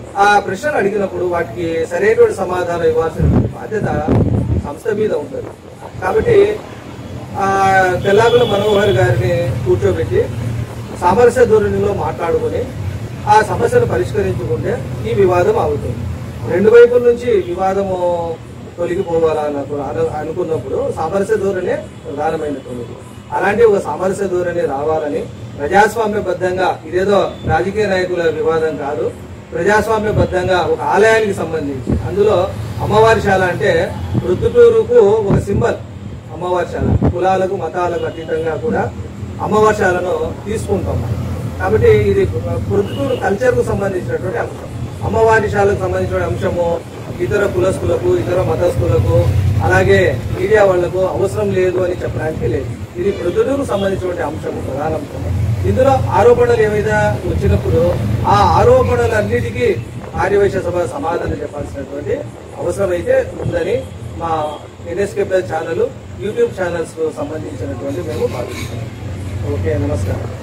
ఆ ప్రశ్నలు అడిగినప్పుడు వాటికి సరైనటువంటి సమాధానం ఇవ్వాల్సిన బాధ్యత సంస్థ మీద ఉంటుంది కాబట్టి ఆ తెల్లాకుల మనోహర్ గారిని కూర్చోబెట్టి సామరస్య ధోరణిలో మాట్లాడుకొని ఆ సమస్యను పరిష్కరించుకుంటే ఈ వివాదం అవుతుంది రెండు వైపుల నుంచి వివాదము తొలగిపోవాలన్నప్పుడు అను- అనుకున్నప్పుడు సామరస్య ధోరణి ప్రధానమైనటువంటిది అలాంటి ఒక సామరస్య ధోరణి రావాలని ప్రజాస్వామ్యబద్ధంగా ఇదేదో రాజకీయ నాయకుల వివాదం కాదు ప్రజాస్వామ్యబద్ధంగా ఒక ఆలయానికి సంబంధించి అందులో అమ్మవారి శాల అంటే మృత్యుటూరుకు ఒక సింబల్ అమ్మవారి శాల కులాలకు మతాలకు అతీతంగా కూడా అమ్మవారి శాలను తీసుకుంటాం మనం. కాబట్టి ఇది మృత్యుటూరు కల్చర్ కు సంబంధించినటువంటి అంశం అమ్మవారి శాలకు సంబంధించిన అంశము ఇతర కులస్తులకు ఇతర మతస్థులకు అలాగే మీడియా వాళ్లకు అవసరం లేదు అని చెప్పడానికి లేదు ఇది మృతుడుకు సంబంధించినటువంటి అంశము ప్రధాన అంశము ఇందులో ఆరోపణలు ఏమైనా వచ్చినప్పుడు ఆ ఆరోపణలన్నిటికీ ఆర్యవైశ్య సభ సమాధానం చెప్పాల్సినటువంటి అవసరం అయితే ఉందని మా NSK plus channel YouTube channels కు సంబంధించినటువంటి మేము భావిస్తున్నాం ఓకే నమస్కారం